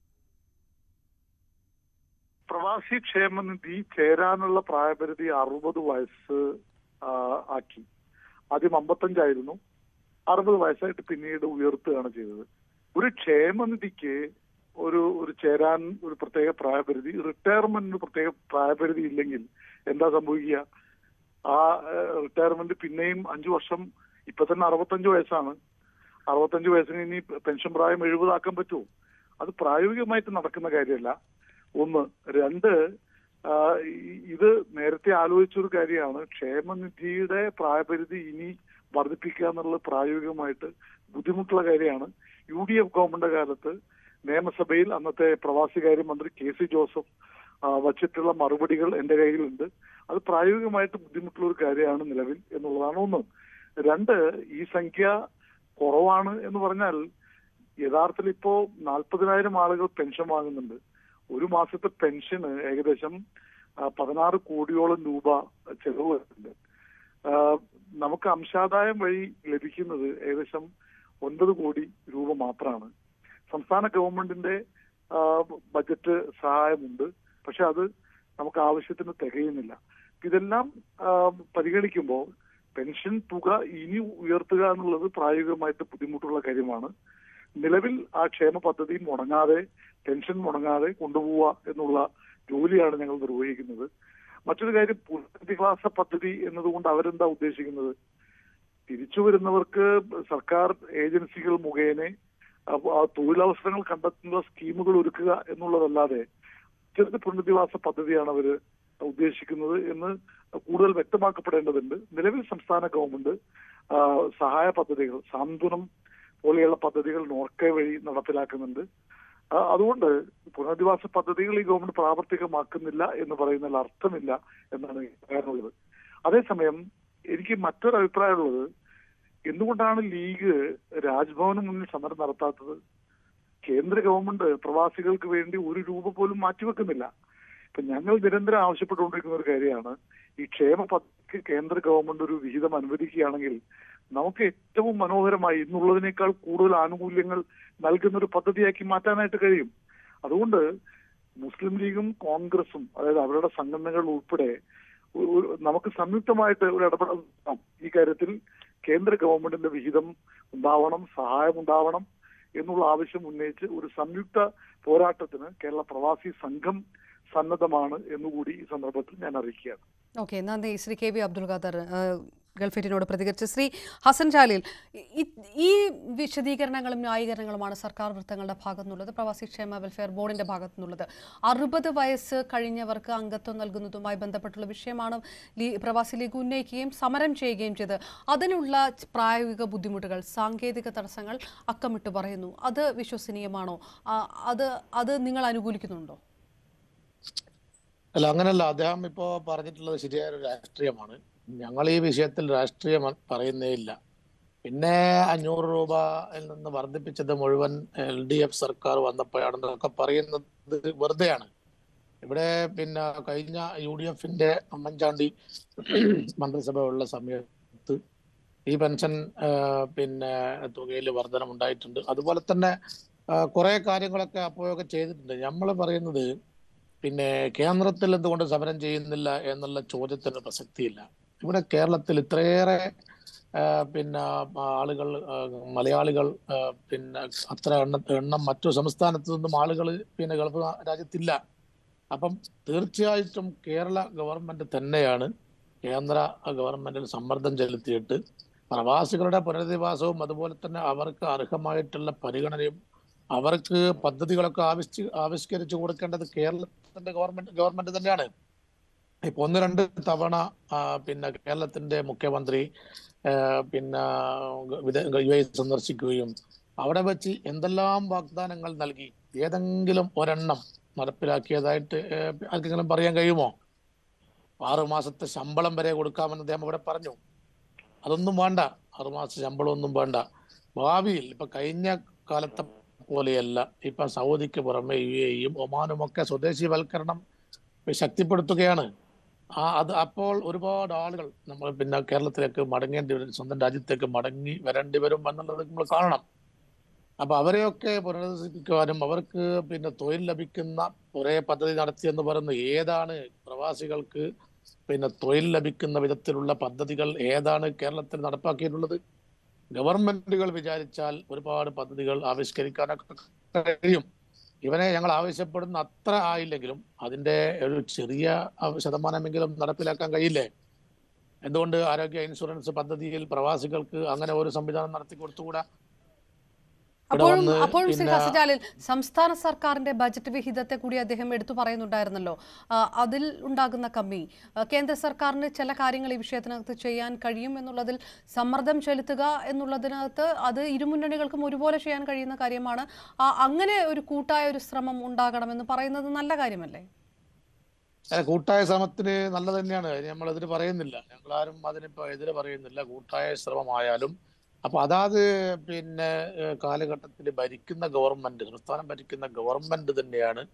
പ്രവാസി ക്ഷേമനിധി ചേരാനുള്ള പ്രായപരിധി അറുപത് വയസ്സ് ആ, ആക്കി ആദ്യം അമ്പത്തഞ്ചായിരുന്നു അറുപത് വയസ്സായിട്ട് പിന്നീട് ഉയർത്തുകയാണ് ചെയ്തത് ഒരു ക്ഷേമനിധിക്ക് ഒരു ഒരു ചേരാൻ ഒരു പ്രത്യേക പ്രായപരിധി റിട്ടയർമെന്റിന് പ്രത്യേക പ്രായപരിധി ഇല്ലെങ്കിൽ എന്താ സംഭവിക്കുക ആ റിട്ടയർമെന്റ് പിന്നെയും അഞ്ചു വർഷം ഇപ്പൊ തന്നെ അറുപത്തഞ്ച് വയസ്സാണ് അറുപത്തഞ്ച് വയസ്സിന് ഇനി പെൻഷൻ പ്രായം എഴുപതാക്കാൻ പറ്റുമോ അത് പ്രായോഗികമായിട്ട് നടക്കുന്ന കാര്യമല്ല ഒന്ന് രണ്ട് ആ, ഈ- ഇത് നേരത്തെ ആലോചിച്ചൊരു കാര്യമാണ് ക്ഷേമനിധിയുടെ പ്രായപരിധി ഇനി വർദ്ധിപ്പിക്കുക എന്നുള്ളത് പ്രായോഗികമായിട്ട് ബുദ്ധിമുട്ടുള്ള കാര്യമാണ് യു ഡി എഫ് ഗവൺമെന്റ് കാലത്ത് നിയമസഭയിൽ അന്നത്തെ പ്രവാസികാര്യ മന്ത്രി കെ സി ജോസഫ് ആ, വച്ചിട്ടുള്ള മറുപടികൾ എന്റെ കയ്യിലുണ്ട് അത് പ്രായോഗികമായിട്ട് ബുദ്ധിമുട്ടുള്ള ഒരു കാര്യമാണ് നിലവിൽ എന്നുള്ളതാണ് ഒന്ന് രണ്ട് ഈ സംഖ്യ കുറവാണ് എന്ന് പറഞ്ഞാൽ യഥാർത്ഥത്തിൽ ഇപ്പോ നാൽപ്പതിനായിരം ആളുകൾ പെൻഷൻ വാങ്ങുന്നുണ്ട് ഒരു മാസത്തെ പെൻഷന് ഏകദേശം ആ, പതിനാറ് കോടിയോളം രൂപ ചെലവ് വരുന്നുണ്ട് ആ, നമുക്ക് അംശാദായം വഴി ലഭിക്കുന്നത് ഏകദേശം ഒൻപത് കോടി രൂപ മാത്രമാണ് സംസ്ഥാന ഗവൺമെന്റിന്റെ ആ, ബജറ്റ് സഹായമുണ്ട് പക്ഷെ അത് നമുക്ക് ആവശ്യത്തിന് തികയുന്നില്ല ഇതെല്ലാം ആ, പരിഗണിക്കുമ്പോൾ പെൻഷൻ തുക ഇനി ഉയർത്തുക എന്നുള്ളത് പ്രായോഗികമായിട്ട് ബുദ്ധിമുട്ടുള്ള കാര്യമാണ് നിലവിൽ ആ ക്ഷേമ പദ്ധതി മുടങ്ങാതെ പെൻഷൻ മുടങ്ങാതെ കൊണ്ടുപോവുക എന്നുള്ള ജോലിയാണ് ഞങ്ങൾ നിർവഹിക്കുന്നത് മറ്റൊരു കാര്യം പുനരധിവാസ പദ്ധതി എന്നതുകൊണ്ട് അവരെന്താ ഉദ്ദേശിക്കുന്നത് തിരിച്ചു വരുന്നവർക്ക് സർക്കാർ ഏജൻസികൾ മുഖേന അപ്പൊ ആ തൊഴിലവസരങ്ങൾ കണ്ടെത്തുന്ന സ്കീമുകൾ ഒരുക്കുക എന്നുള്ളതല്ലാതെ ചെറുത് പുനരധിവാസ പദ്ധതിയാണ് അവർ ഉദ്ദേശിക്കുന്നത് എന്ന് കൂടുതൽ വ്യക്തമാക്കപ്പെടേണ്ടതുണ്ട് നിലവിൽ സംസ്ഥാന ഗവൺമെന്റ് ആ, സഹായ പദ്ധതികൾ സാന്ത്വനം പോലെയുള്ള പദ്ധതികൾ നോർക്കെ വഴി നടപ്പിലാക്കുന്നുണ്ട് ആ, അതുകൊണ്ട് പുനരധിവാസ പദ്ധതികൾ ഈ ഗവൺമെന്റ് പ്രാവർത്തികമാക്കുന്നില്ല എന്ന് പറയുന്നതിൽ അർത്ഥമില്ല എന്നാണ് എനിക്ക് പറയാനുള്ളത് അതേസമയം എനിക്ക് മറ്റൊരു അഭിപ്രായമുള്ളത് എന്തുകൊണ്ടാണ് ലീഗ് രാജ്ഭവന് മുന്നിൽ സമരം നടത്താത്തത് കേന്ദ്ര ഗവൺമെന്റ് പ്രവാസികൾക്ക് വേണ്ടി ഒരു രൂപ പോലും മാറ്റിവെക്കുന്നില്ല ഇപ്പൊ ഞങ്ങൾ നിരന്തരം ആവശ്യപ്പെട്ടുകൊണ്ടിരിക്കുന്ന ഒരു കാര്യമാണ് ഈ ക്ഷേമ പദ്ധതിക്ക് കേന്ദ്ര ഗവൺമെന്റ് ഒരു വിഹിതം അനുവദിക്കുകയാണെങ്കിൽ നമുക്ക് ഏറ്റവും മനോഹരമായി ഇന്നുള്ളതിനേക്കാൾ കൂടുതൽ ആനുകൂല്യങ്ങൾ നൽകുന്ന ഒരു പദ്ധതിയാക്കി മാറ്റാനായിട്ട് കഴിയും അതുകൊണ്ട് മുസ്ലിം ലീഗും കോൺഗ്രസും അതായത് അവരുടെ സംഘടനകൾ ഉൾപ്പെടെ ഒരു- ഒരു നമുക്ക് സംയുക്തമായിട്ട് ഒരു ഇടപെടൽ നടത്താം. ഈ കാര്യത്തിൽ കേന്ദ്ര ഗവൺമെന്റിന്റെ വിഹിതം ഉണ്ടാവണം സഹായം ഉണ്ടാവണം എന്നുള്ള ആവശ്യം ഉന്നയിച്ച് ഒരു സംയുക്ത പോരാട്ടത്തിന് കേരള പ്രവാസി സംഘം സന്നദ്ധമാണ് എന്നുകൂടി ഈ സന്ദർഭത്തിൽ ഞാൻ അറിയിക്കുകയാണ് ഓക്കെ നന്ദി ശ്രീ കെ വി അബ്ദുൽ ഖാദർ ഏഹ്, ഗൾഫേറ്റിനോട് പ്രതികരിച്ച് ശ്രീ ഹസൻ ജാലിൽ ഈ- ഈ വിശദീകരണങ്ങളും ന്യായീകരണങ്ങളുമാണ് സർക്കാർ വൃത്തങ്ങളുടെ ഭാഗത്തു നിന്നുള്ളത് പ്രവാസി ക്ഷേമ വെൽഫെയർ ബോർഡിന്റെ ഭാഗത്തു നിന്നുള്ളത് അറുപത് വയസ്സ് കഴിഞ്ഞവർക്ക് അംഗത്വം നൽകുന്നതുമായി ബന്ധപ്പെട്ടുള്ള വിഷയമാണ് ലീ- പ്രവാസി ലീഗ് ഉന്നയിക്കുകയും സമരം ചെയ്യുകയും ചെയ്ത് അതിനുള്ള ച- പ്രായോഗിക ബുദ്ധിമുട്ടുകൾ സാങ്കേതിക തടസ്സങ്ങൾ അക്കമിട്ട് പറയുന്നു അത് വിശ്വസനീയമാണോ ആ, അത് അത് നിങ്ങൾ അനുകൂലിക്കുന്നുണ്ടോ അല്ല അങ്ങനല്ല അദ്ദേഹം ഇപ്പോ പറഞ്ഞിട്ടുള്ളത് ശരിയായ ഒരു രാഷ്ട്രീയമാണ് ഞങ്ങൾ ഈ വിഷയത്തിൽ രാഷ്ട്രീയം പറയുന്നേ ഇല്ല പിന്നെ അഞ്ഞൂറ് രൂപയിൽ നിന്ന് വർദ്ധിപ്പിച്ചത് മുഴുവൻ എൽ ഡി എഫ് സർക്കാർ വന്നപ്പോഴാണെന്നൊക്കെ പറയുന്നത് വെറുതെയാണ് ഇവിടെ പിന്നെ കഴിഞ്ഞ യു ഡി എഫിന്റെ ഉമ്മൻചാണ്ടി മന്ത്രിസഭ ഉള്ള സമയത്ത് ഈ പെൻഷൻ ആ, പിന്നെ തുകയിൽ വർധനം ഉണ്ടായിട്ടുണ്ട് അതുപോലെ തന്നെ കുറെ കാര്യങ്ങളൊക്കെ അപ്പോഴൊക്കെ ചെയ്തിട്ടുണ്ട് നമ്മൾ പറയുന്നത് പിന്നെ കേന്ദ്രത്തിൽ എന്തുകൊണ്ട് സമരം ചെയ്യുന്നില്ല എന്നുള്ള ചോദ്യത്തിന് പ്രസക്തിയില്ല ഇവിടെ കേരളത്തിൽ ഇത്രയേറെ ആ, പിന്നെ ആളുകൾ ആ, മലയാളികൾ ആ, പിന്നെ അത്ര എണ്ണ എണ്ണം മറ്റു സംസ്ഥാനത്തു നിന്നും ആളുകൾ പിന്നെ ഗൾഫ് രാജ്യത്തില്ല അപ്പം തീർച്ചയായിട്ടും കേരള ഗവൺമെന്റ് തന്നെയാണ് കേന്ദ്ര ഗവൺമെന്റിൽ സമ്മർദ്ദം ചെലുത്തിയിട്ട് പ്രവാസികളുടെ പുനരധിവാസവും അതുപോലെ തന്നെ അവർക്ക് അർഹമായിട്ടുള്ള പരിഗണനയും അവർക്ക് പദ്ധതികളൊക്കെ ആവിഷ്ക ആവിഷ്കരിച്ചു കൊടുക്കേണ്ടത് കേരളത്തിന്റെ ഗവൺമെന്റ് ഗവൺമെന്റ് തന്നെയാണ് ഇപ്പൊ ഒന്ന് രണ്ട് തവണ ആ, പിന്നെ കേരളത്തിന്റെ മുഖ്യമന്ത്രി ആ, പിന്നെ വിദേ- യു എ സന്ദർശിക്കുകയും അവിടെ വെച്ച് എന്തെല്ലാം വാഗ്ദാനങ്ങൾ നൽകി ഏതെങ്കിലും ഒരെണ്ണം നടപ്പിലാക്കിയതായിട്ട് ഏ, ആർക്കെങ്കിലും പറയാൻ കഴിയുമോ ആറു മാസത്തെ ശമ്പളം വരെ കൊടുക്കാമെന്ന് അദ്ദേഹം ഇവിടെ പറഞ്ഞു അതൊന്നും വേണ്ട ആറു മാസത്തെ ശമ്പളം ഒന്നും വേണ്ട ഭാവിയിൽ ഇപ്പൊ കഴിഞ്ഞ കാലത്തെ പോലെയല്ല ഇപ്പൊ സൗദിക്ക് പുറമെ യു എയും ഒമാനും ഒക്കെ സ്വദേശിവൽക്കരണം ശക്തിപ്പെടുത്തുകയാണ് ആ അത് അപ്പോൾ ഒരുപാട് ആളുകൾ നമ്മൾ പിന്നെ കേരളത്തിലേക്ക് മടങ്ങേണ്ടി വരും സ്വന്തം രാജ്യത്തേക്ക് മടങ്ങി വരേണ്ടി വരും എന്നുള്ളത് നമ്മൾ കാണണം അപ്പൊ അവരെയൊക്കെ പുനരധിവസിപ്പിക്കുവാനും അവർക്ക് പിന്നെ തൊഴിൽ ലഭിക്കുന്ന ഒരേ പദ്ധതി നടത്തിയെന്ന് പറയുന്നത് ഏതാണ് പ്രവാസികൾക്ക് പിന്നെ തൊഴിൽ ലഭിക്കുന്ന വിധത്തിലുള്ള പദ്ധതികൾ ഏതാണ് കേരളത്തിൽ നടപ്പാക്കിയിട്ടുള്ളത് ഗവൺമെന്റുകൾ വിചാരിച്ചാൽ ഒരുപാട് പദ്ധതികൾ ആവിഷ്കരിക്കാനൊക്കെ കഴിയും ഇവനെ ഞങ്ങൾ ആവശ്യപ്പെടുന്ന അത്ര ആയില്ലെങ്കിലും അതിന്റെ ഒരു ചെറിയ അഹ് ശതമാനമെങ്കിലും നടപ്പിലാക്കാൻ കഴിയില്ലേ എന്തുകൊണ്ട് ആരോഗ്യ ഇൻഷുറൻസ് പദ്ധതിയിൽ പ്രവാസികൾക്ക് അങ്ങനെ ഒരു സംവിധാനം നടത്തി കൊടുത്തുകൂടാ ഇവിടെ അപ്പോഴും വന്ന് അപ്പോഴും ശ്രീ പിന്നെ ഹസജാലിൽ സംസ്ഥാന സർക്കാരിന്റെ ബജറ്റ് വിഹിതത്തെ കൂടി അദ്ദേഹം എടുത്തു പറയുന്നുണ്ടായിരുന്നല്ലോ ആ, അതിൽ ഉണ്ടാകുന്ന കമ്മി ആ, കേന്ദ്ര സർക്കാരിന് ചില കാര്യങ്ങൾ ഈ വിഷയത്തിനകത്ത് ചെയ്യാൻ കഴിയും എന്നുള്ളതിൽ സമ്മർദ്ദം ചെലുത്തുക എന്നുള്ളതിനകത്ത് അത് ഇരുമുന്നണികൾക്കും ഒരുപോലെ ചെയ്യാൻ കഴിയുന്ന കാര്യമാണ് ആ, അങ്ങനെ ഒരു കൂട്ടായ ഒരു ശ്രമം ഉണ്ടാകണമെന്ന് പറയുന്നത് നല്ല കാര്യമല്ലേ അല്ല, കൂട്ടായ ശ്രമത്തിന് നല്ലത് തന്നെയാണ് നമ്മൾ എതിര് പറയുന്നില്ല ഞങ്ങൾ ആരും അതിനിപ്പോ എതിര് പറയുന്നില്ല കൂട്ടായ ശ്രമമായാലും അപ്പൊ അതാത് പിന്നെ ഏഹ്, കാലഘട്ടത്തിൽ ഭരിക്കുന്ന ഗവൺമെന്റ് സംസ്ഥാനം ഭരിക്കുന്ന ഗവൺമെന്റ് തന്നെയാണ്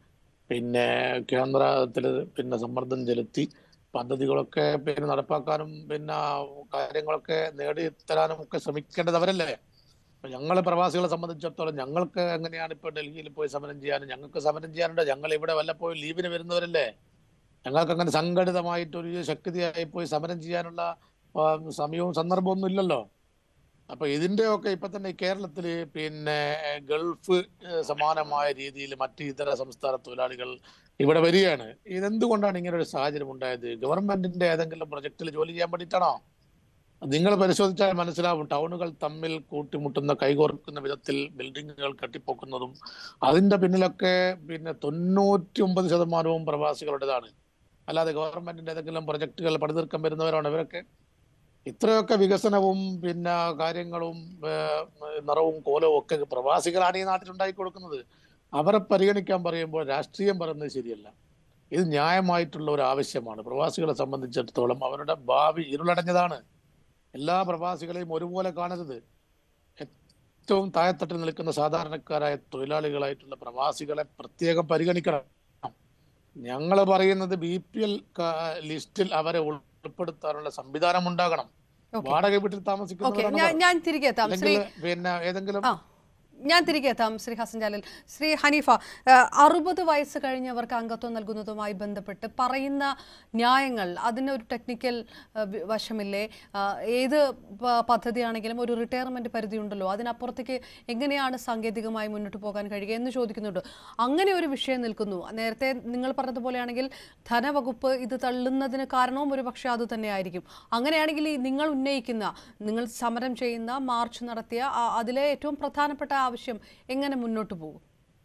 പിന്നെ കേന്ദ്രത്തിൽ പിന്നെ സമ്മർദ്ദം ചെലുത്തി പദ്ധതികളൊക്കെ പിന്നെ നടപ്പാക്കാനും പിന്നെ കാര്യങ്ങളൊക്കെ നേടിത്തരാനും ഒക്കെ ശ്രമിക്കേണ്ടത് അവരല്ലേ അപ്പൊ ഞങ്ങള് പ്രവാസികളെ സംബന്ധിച്ചിടത്തോളം ഞങ്ങൾക്ക് എങ്ങനെയാണ് ഇപ്പൊ ഡൽഹിയിൽ പോയി സമരം ചെയ്യാനും ഞങ്ങൾക്ക് സമരം ചെയ്യാനുണ്ട് ഞങ്ങൾ ഇവിടെ വല്ലപ്പോഴും ലീവിന് വരുന്നവരല്ലേ ഞങ്ങൾക്ക് അങ്ങനെ സംഘടിതമായിട്ടൊരു ശക്തിയായി പോയി സമരം ചെയ്യാനുള്ള ആ, സമയവും സന്ദർഭവും ഒന്നും ഇല്ലല്ലോ അപ്പൊ ഇതിന്റെയൊക്കെ ഇപ്പൊ തന്നെ കേരളത്തില് പിന്നെ ഗൾഫ് ഏഹ്, സമാനമായ രീതിയിൽ മറ്റ് ഇതര സംസ്ഥാന തൊഴിലാളികൾ ഇവിടെ വരികയാണ് ഇതെന്തുകൊണ്ടാണ് ഇങ്ങനെ ഒരു സാഹചര്യം ഉണ്ടായത് ഗവൺമെന്റിന്റെ ഏതെങ്കിലും പ്രൊജക്റ്റിൽ ജോലി ചെയ്യാൻ വേണ്ടിയിട്ടാണോ നിങ്ങൾ പരിശോധിച്ചാൽ മനസ്സിലാവും ടൗണുകൾ തമ്മിൽ കൂട്ടിമുട്ടുന്ന കൈകോർക്കുന്ന വിധത്തിൽ ബിൽഡിങ്ങുകൾ കെട്ടിപ്പൊക്കുന്നതും അതിന്റെ പിന്നിലൊക്കെ പിന്നെ തൊണ്ണൂറ്റി ഒമ്പത് ശതമാനവും പ്രവാസികളുടേതാണ് അല്ലാതെ ഗവൺമെന്റിന്റെ ഏതെങ്കിലും പ്രൊജക്ടുകൾ പണിതീർക്കാൻ വരുന്നവരാണ് ഇവരൊക്കെ ഇത്രയൊക്കെ വികസനവും പിന്നെ കാര്യങ്ങളും ഏഹ്, നിറവും കോലവും ഒക്കെ പ്രവാസികളാണ് ഈ നാട്ടിൽ ഉണ്ടാക്കി കൊടുക്കുന്നത് അവരെ പരിഗണിക്കാൻ പറയുമ്പോൾ രാഷ്ട്രീയം പറയുന്നത് ശരിയല്ല ഇത് ന്യായമായിട്ടുള്ള ഒരു ആവശ്യമാണ് പ്രവാസികളെ സംബന്ധിച്ചിടത്തോളം അവരുടെ ഭാവി ഇരുളടഞ്ഞതാണ് എല്ലാ പ്രവാസികളെയും ഒരുപോലെ കാണരുത് ഏറ്റവും താഴെത്തട്ടിൽ നിൽക്കുന്ന സാധാരണക്കാരായ തൊഴിലാളികളായിട്ടുള്ള പ്രവാസികളെ പ്രത്യേകം പരിഗണിക്കണം ഞങ്ങൾ പറയുന്നത് ബി പി എൽ ലിസ്റ്റിൽ അവരെ ഉൾപ്പെടുത്താനുള്ള സംവിധാനം ഉണ്ടാകണം ഓക്കെ വാടക വീട്ടിൽ ഓക്കെ താമസിക്കുന്നവരാണ് ഞാൻ അവർ. ഞാൻ തിരികെ എത്താം ശ്രീ അല്ലെങ്കിൽ പിന്നെ ഏതെങ്കിലും ആ ഞാൻ തിരികെ എത്താം ശ്രീ ഹസൻ ജാലിൽ ശ്രീ ഹനീഫ അറുപത് വയസ്സ് കഴിഞ്ഞവർക്ക് അംഗത്വം നൽകുന്നതുമായി ബന്ധപ്പെട്ട് പറയുന്ന ന്യായങ്ങൾ അതിനൊരു ടെക്നിക്കൽ ആ, വി- വശമില്ലേ ആ, ഏത് പ- പദ്ധതിയാണെങ്കിലും ഒരു റിട്ടയർമെന്റ് പരിധി ഉണ്ടല്ലോ അതിനപ്പുറത്തേക്ക് എങ്ങനെയാണ് സാങ്കേതികമായി മുന്നോട്ട് പോകാൻ കഴിയുക എന്ന് ചോദിക്കുന്നുണ്ട് അങ്ങനെ ഒരു വിഷയം നിൽക്കുന്നു നേരത്തെ നിങ്ങൾ പറഞ്ഞതുപോലെയാണെങ്കിൽ ധനവകുപ്പ് ഇത് തള്ളുന്നതിന് കാരണവും ഒരു പക്ഷേ അത് തന്നെയായിരിക്കും അങ്ങനെയാണെങ്കിൽ ഈ നിങ്ങൾ ഉന്നയിക്കുന്ന നിങ്ങൾ സമരം ചെയ്യുന്ന മാർച്ച് നടത്തിയ ആ- അതിലെ ഏറ്റവും പ്രധാനപ്പെട്ട ആവശ്യം എങ്ങനെ മുന്നോട്ട് പോകും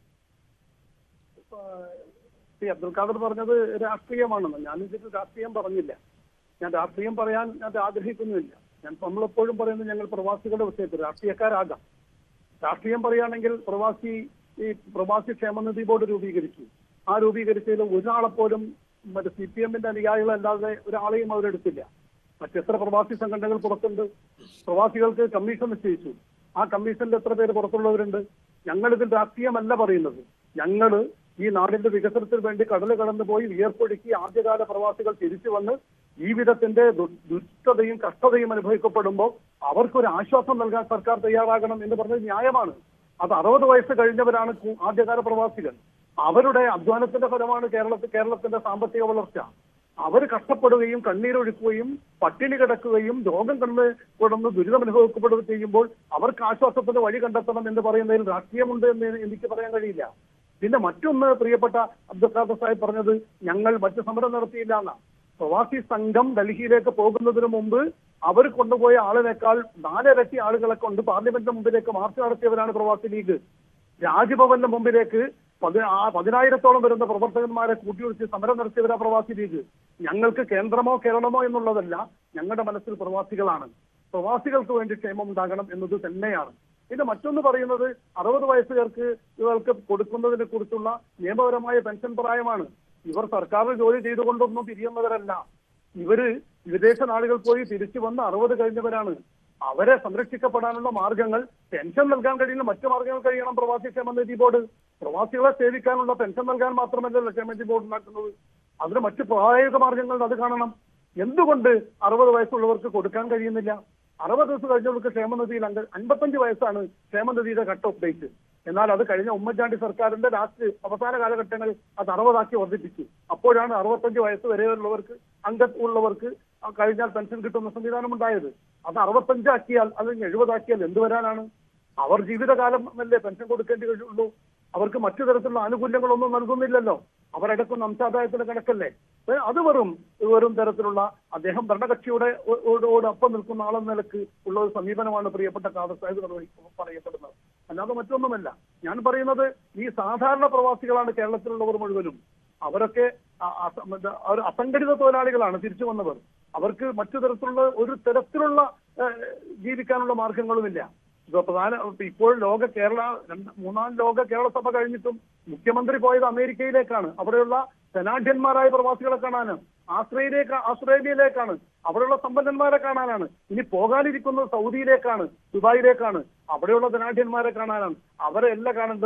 ശ്രീ അബ്ദുൽ ഖാദർ പറഞ്ഞത് രാഷ്ട്രീയമാണെന്ന് ഞാൻ ഇതിൽ രാഷ്ട്രീയം പറഞ്ഞില്ല ഞാൻ രാഷ്ട്രീയം പറയാൻ ഞാൻ ആഗ്രഹിക്കുന്നുമില്ല ഞാൻ നമ്മളെപ്പോഴും പറയുന്നത് ഞങ്ങൾ പ്രവാസികളുടെ വിഷയത്തിൽ രാഷ്ട്രീയക്കാരാകാം രാഷ്ട്രീയം പറയുകയാണെങ്കിൽ പ്രവാസി ഈ പ്രവാസി ക്ഷേമനിധി ബോർഡ് രൂപീകരിച്ചു ആ രൂപീകരിച്ചതിൽ ഒരാളെ പോലും മറ്റേ സി പി എമ്മിന്റെ അനുയായികളല്ലാതെ ഒരാളെയും അവരെടുത്തില്ല മറ്റെത്ര പ്രവാസി സംഘടനകൾ പുറത്തുണ്ട് പ്രവാസികൾക്ക് കമ്മീഷൻ നിശ്ചയിച്ചു ആ കമ്മീഷനിൽ എത്ര പേര് പുറത്തുള്ളവരുണ്ട് ഞങ്ങൾ ഇതിൽ രാഷ്ട്രീയമല്ല പറയുന്നത് ഞങ്ങള് ഈ നാടിന്റെ വികസനത്തിന് വേണ്ടി കടല് കടന്നു പോയി വിയർപ്പൊടുക്കി ആദ്യകാല പ്രവാസികൾ തിരിച്ചു വന്ന് ജീവിതത്തിന്റെ ദു- ദുഷ്ടതയും കഷ്ടതയും അനുഭവിക്കപ്പെടുമ്പോൾ അവർക്കൊരു ആശ്വാസം നൽകാൻ സർക്കാർ തയ്യാറാകണം എന്ന് പറഞ്ഞത് ന്യായമാണ് അത് അറുപത് വയസ്സ് കഴിഞ്ഞവരാണ് കു- ആദ്യകാല പ്രവാസികൾ അവരുടെ അധ്വാനത്തിന്റെ ഫലമാണ് കേരളത്തിൽ കേരളത്തിന്റെ സാമ്പത്തിക വളർച്ച അവർ കഷ്ടപ്പെടുകയും കണ്ണീരൊഴുക്കുകയും പട്ടിണി കിടക്കുകയും രോഗം കണ്ണ് കിടന്ന് ദുരിതം അനുഭവിക്കപ്പെടുകയും ചെയ്യുമ്പോൾ അവർക്ക് ആശ്വാസത്തിന് വഴി കണ്ടെത്തണം എന്ന് പറയുന്നതിൽ രാഷ്ട്രീയമുണ്ട് എന്ന് എനിക്ക് പറയാൻ കഴിയില്ല പിന്നെ മറ്റൊന്ന് പ്രിയപ്പെട്ട അബ്ദുൽ ഖാദർ സാഹിബ് പറഞ്ഞത് ഞങ്ങൾ മറ്റു സമരം നടത്തിയില്ല എന്നാണ് പ്രവാസി സംഘം ഡൽഹിയിലേക്ക് പോകുന്നതിന് മുമ്പ് അവർ കൊണ്ടുപോയ ആളിനേക്കാൾ നാലിരട്ടി ആളുകളെ കൊണ്ട് പാർലമെന്റിന്റെ മുമ്പിലേക്ക് മാർച്ച് നടത്തിയവരാണ് പ്രവാസി ലീഗ് രാജ്ഭവന്റെ മുമ്പിലേക്ക് പതി ആ പതിനായിരത്തോളം വരുന്ന പ്രവർത്തകന്മാരെ കൂട്ടിയൊഴിച്ച് സമരം നടത്തിയവരാ പ്രവാസി ലീഗ് ഞങ്ങൾക്ക് കേന്ദ്രമോ കേരളമോ എന്നുള്ളതല്ല ഞങ്ങളുടെ മനസ്സിൽ പ്രവാസികളാണ് പ്രവാസികൾക്ക് വേണ്ടി ക്ഷേമം ഉണ്ടാകണം എന്നത് തന്നെയാണ് ഇത് മറ്റൊന്ന് പറയുന്നത് അറുപത് വയസ്സുകാർക്ക് ഇവർക്ക് കൊടുക്കുന്നതിനെ കുറിച്ചുള്ള നിയമപരമായ പെൻഷൻ പ്രായമാണ് ഇവർ സർക്കാരിൽ ജോലി ചെയ്തുകൊണ്ടൊന്നും പിരിയുന്നവരല്ല ഇവര് വിദേശ നാടുകൾ പോയി തിരിച്ചു വന്ന് അറുപത് കഴിഞ്ഞവരാണ് അവരെ സംരക്ഷിക്കപ്പെടാനുള്ള മാർഗങ്ങൾ പെൻഷൻ നൽകാൻ കഴിയുന്ന മറ്റു മാർഗങ്ങൾ കഴിയണം പ്രവാസി ക്ഷേമനിധി ബോർഡ് പ്രവാസികളെ സേവിക്കാനുള്ള പെൻഷൻ നൽകാൻ മാത്രമല്ലല്ലോ ക്ഷേമനിധി ബോർഡ് ഉണ്ടാക്കുന്നത് അതിന് മറ്റ് പ്രായോഗിക മാർഗങ്ങൾ അത് കാണണം എന്തുകൊണ്ട് അറുപത് വയസ്സുള്ളവർക്ക് കൊടുക്കാൻ കഴിയുന്നില്ല അറുപത് വയസ്സ് കഴിഞ്ഞവർക്ക് ക്ഷേമനിധിയിൽ അങ്ക അൻപത്തഞ്ച് വയസ്സാണ് ക്ഷേമനിധിയുടെ കട്ട് ഓഫ് ഡേറ്റ് എന്നാൽ അത് കഴിഞ്ഞ ഉമ്മൻചാണ്ടി സർക്കാരിന്റെ ലാസ്റ്റ് അവസാന കാലഘട്ടങ്ങളിൽ അത് അറുപതാക്കി വർദ്ധിപ്പിച്ചു അപ്പോഴാണ് അറുപത്തഞ്ച് വയസ്സ് വരെയുള്ളവർക്ക് അംഗ ഉള്ളവർക്ക് ആ കഴിഞ്ഞാൽ പെൻഷൻ കിട്ടുന്ന സംവിധാനം ഉണ്ടായത് അത് അറുപത്തഞ്ചാക്കിയാൽ അത് എഴുപതാക്കിയാൽ എന്ത് വരാനാണ് അവർ ജീവിതകാലം അല്ലേ പെൻഷൻ കൊടുക്കേണ്ടി ഉള്ളൂ അവർക്ക് മറ്റു തരത്തിലുള്ള ആനുകൂല്യങ്ങളൊന്നും നൽകുന്നില്ലല്ലോ അവരടക്കുന്ന അംശാദായത്തിന്റെ കണക്കല്ലേ ഏ, അത് വെറും വെറും തരത്തിലുള്ള അദ്ദേഹം ഭരണകക്ഷിയുടെ ഓ- ഓട് ഓട് ഒപ്പം നിൽക്കുന്ന ആളെന്ന നിലക്ക് ഉള്ള ഒരു സമീപനമാണ് പ്രിയപ്പെട്ട കാദർ സാഹിബ് നിർവഹിക്കുന്നത് പറയപ്പെടുന്നത് അല്ലാതെ മറ്റൊന്നുമല്ല ഞാൻ പറയുന്നത് ഈ സാധാരണ പ്രവാസികളാണ് കേരളത്തിലുള്ളവർ മുഴുവനും അവരൊക്കെ അ- അസ- മറ്റേ അവർ അസംഘടിത തൊഴിലാളികളാണ് തിരിച്ചു വന്നവർ അവർക്ക് മറ്റു തരത്തിലുള്ള ഒരു തരത്തിലുള്ള ഏഹ്, ജീവിക്കാനുള്ള മാർഗങ്ങളുമില്ല ഇപ്പൊ പ്രധാന ഇപ്പോൾ ലോക കേരള രണ്ട് മൂന്നാം ലോക കേരള സഭ കഴിഞ്ഞിട്ടും മുഖ്യമന്ത്രി പോയത് അമേരിക്കയിലേക്കാണ് അവിടെയുള്ള ധനാഢ്യന്മാരായ പ്രവാസികളെ കാണാനാണ് ആസ്ട്രേലിയ ആസ്ട്രേലിയയിലേക്കാണ് അവിടെയുള്ള സമ്പന്നന്മാരെ കാണാനാണ് ഇനി പോകാനിരിക്കുന്നത് സൗദിയിലേക്കാണ് ദുബായിലേക്കാണ് അവിടെയുള്ള ധനാഢ്യന്മാരെ കാണാനാണ് അവരെ അല്ല കാണേണ്ടത്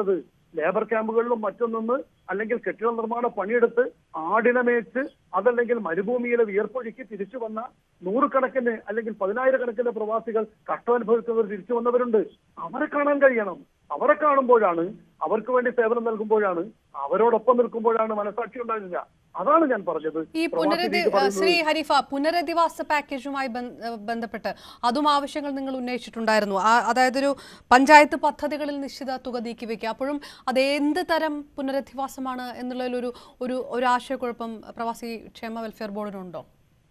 ലേബർ ക്യാമ്പുകളിലും മറ്റും നിന്ന് അല്ലെങ്കിൽ കെട്ടിട നിർമ്മാണ പണിയെടുത്ത് ആടിനെ മേച്ച് അതല്ലെങ്കിൽ മരുഭൂമിയിലെ വിയർപ്പൊഴുക്കി തിരിച്ചു വന്ന നൂറുകണക്കിന് അല്ലെങ്കിൽ പതിനായിരക്കണക്കിന് പ്രവാസികൾ കഷ്ടം അനുഭവിക്കുന്നവർ തിരിച്ചു വന്നവരുണ്ട് അവരെ കാണാൻ കഴിയണം അവരെ കാണുമ്പോഴാണ് അവർക്ക് വേണ്ടി സേവനം നൽകുമ്പോഴാണ് അവരോടൊപ്പം നിൽക്കുമ്പോഴാണ് മനസാക്ഷി ഉണ്ടാകുക അതാണ് ഞാൻ പറഞ്ഞത് ഈ പ്രവാസി പുനരധി ലീഗ് പറയുന്നത് ശ്രീ ഹരീഫ പുനരധിവാസ പാക്കേജുമായി ബന്ധ- ബന്ധപ്പെട്ട് അതും ആവശ്യങ്ങൾ നിങ്ങൾ ഉന്നയിച്ചിട്ടുണ്ടായിരുന്നു ആ- അതായത് ഒരു പഞ്ചായത്ത് പദ്ധതികളിൽ നിശ്ചിത തുക നീക്കിവെക്കുക അപ്പോഴും അത് എന്ത് തരം പുനരധിവാസമാണ് എന്നുള്ളതിൽ ഒരു ഒരു ഒരു ആശയക്കുഴപ്പം പ്രവാസി ക്ഷേമ വെൽഫെയർ ബോർഡിനുണ്ടോ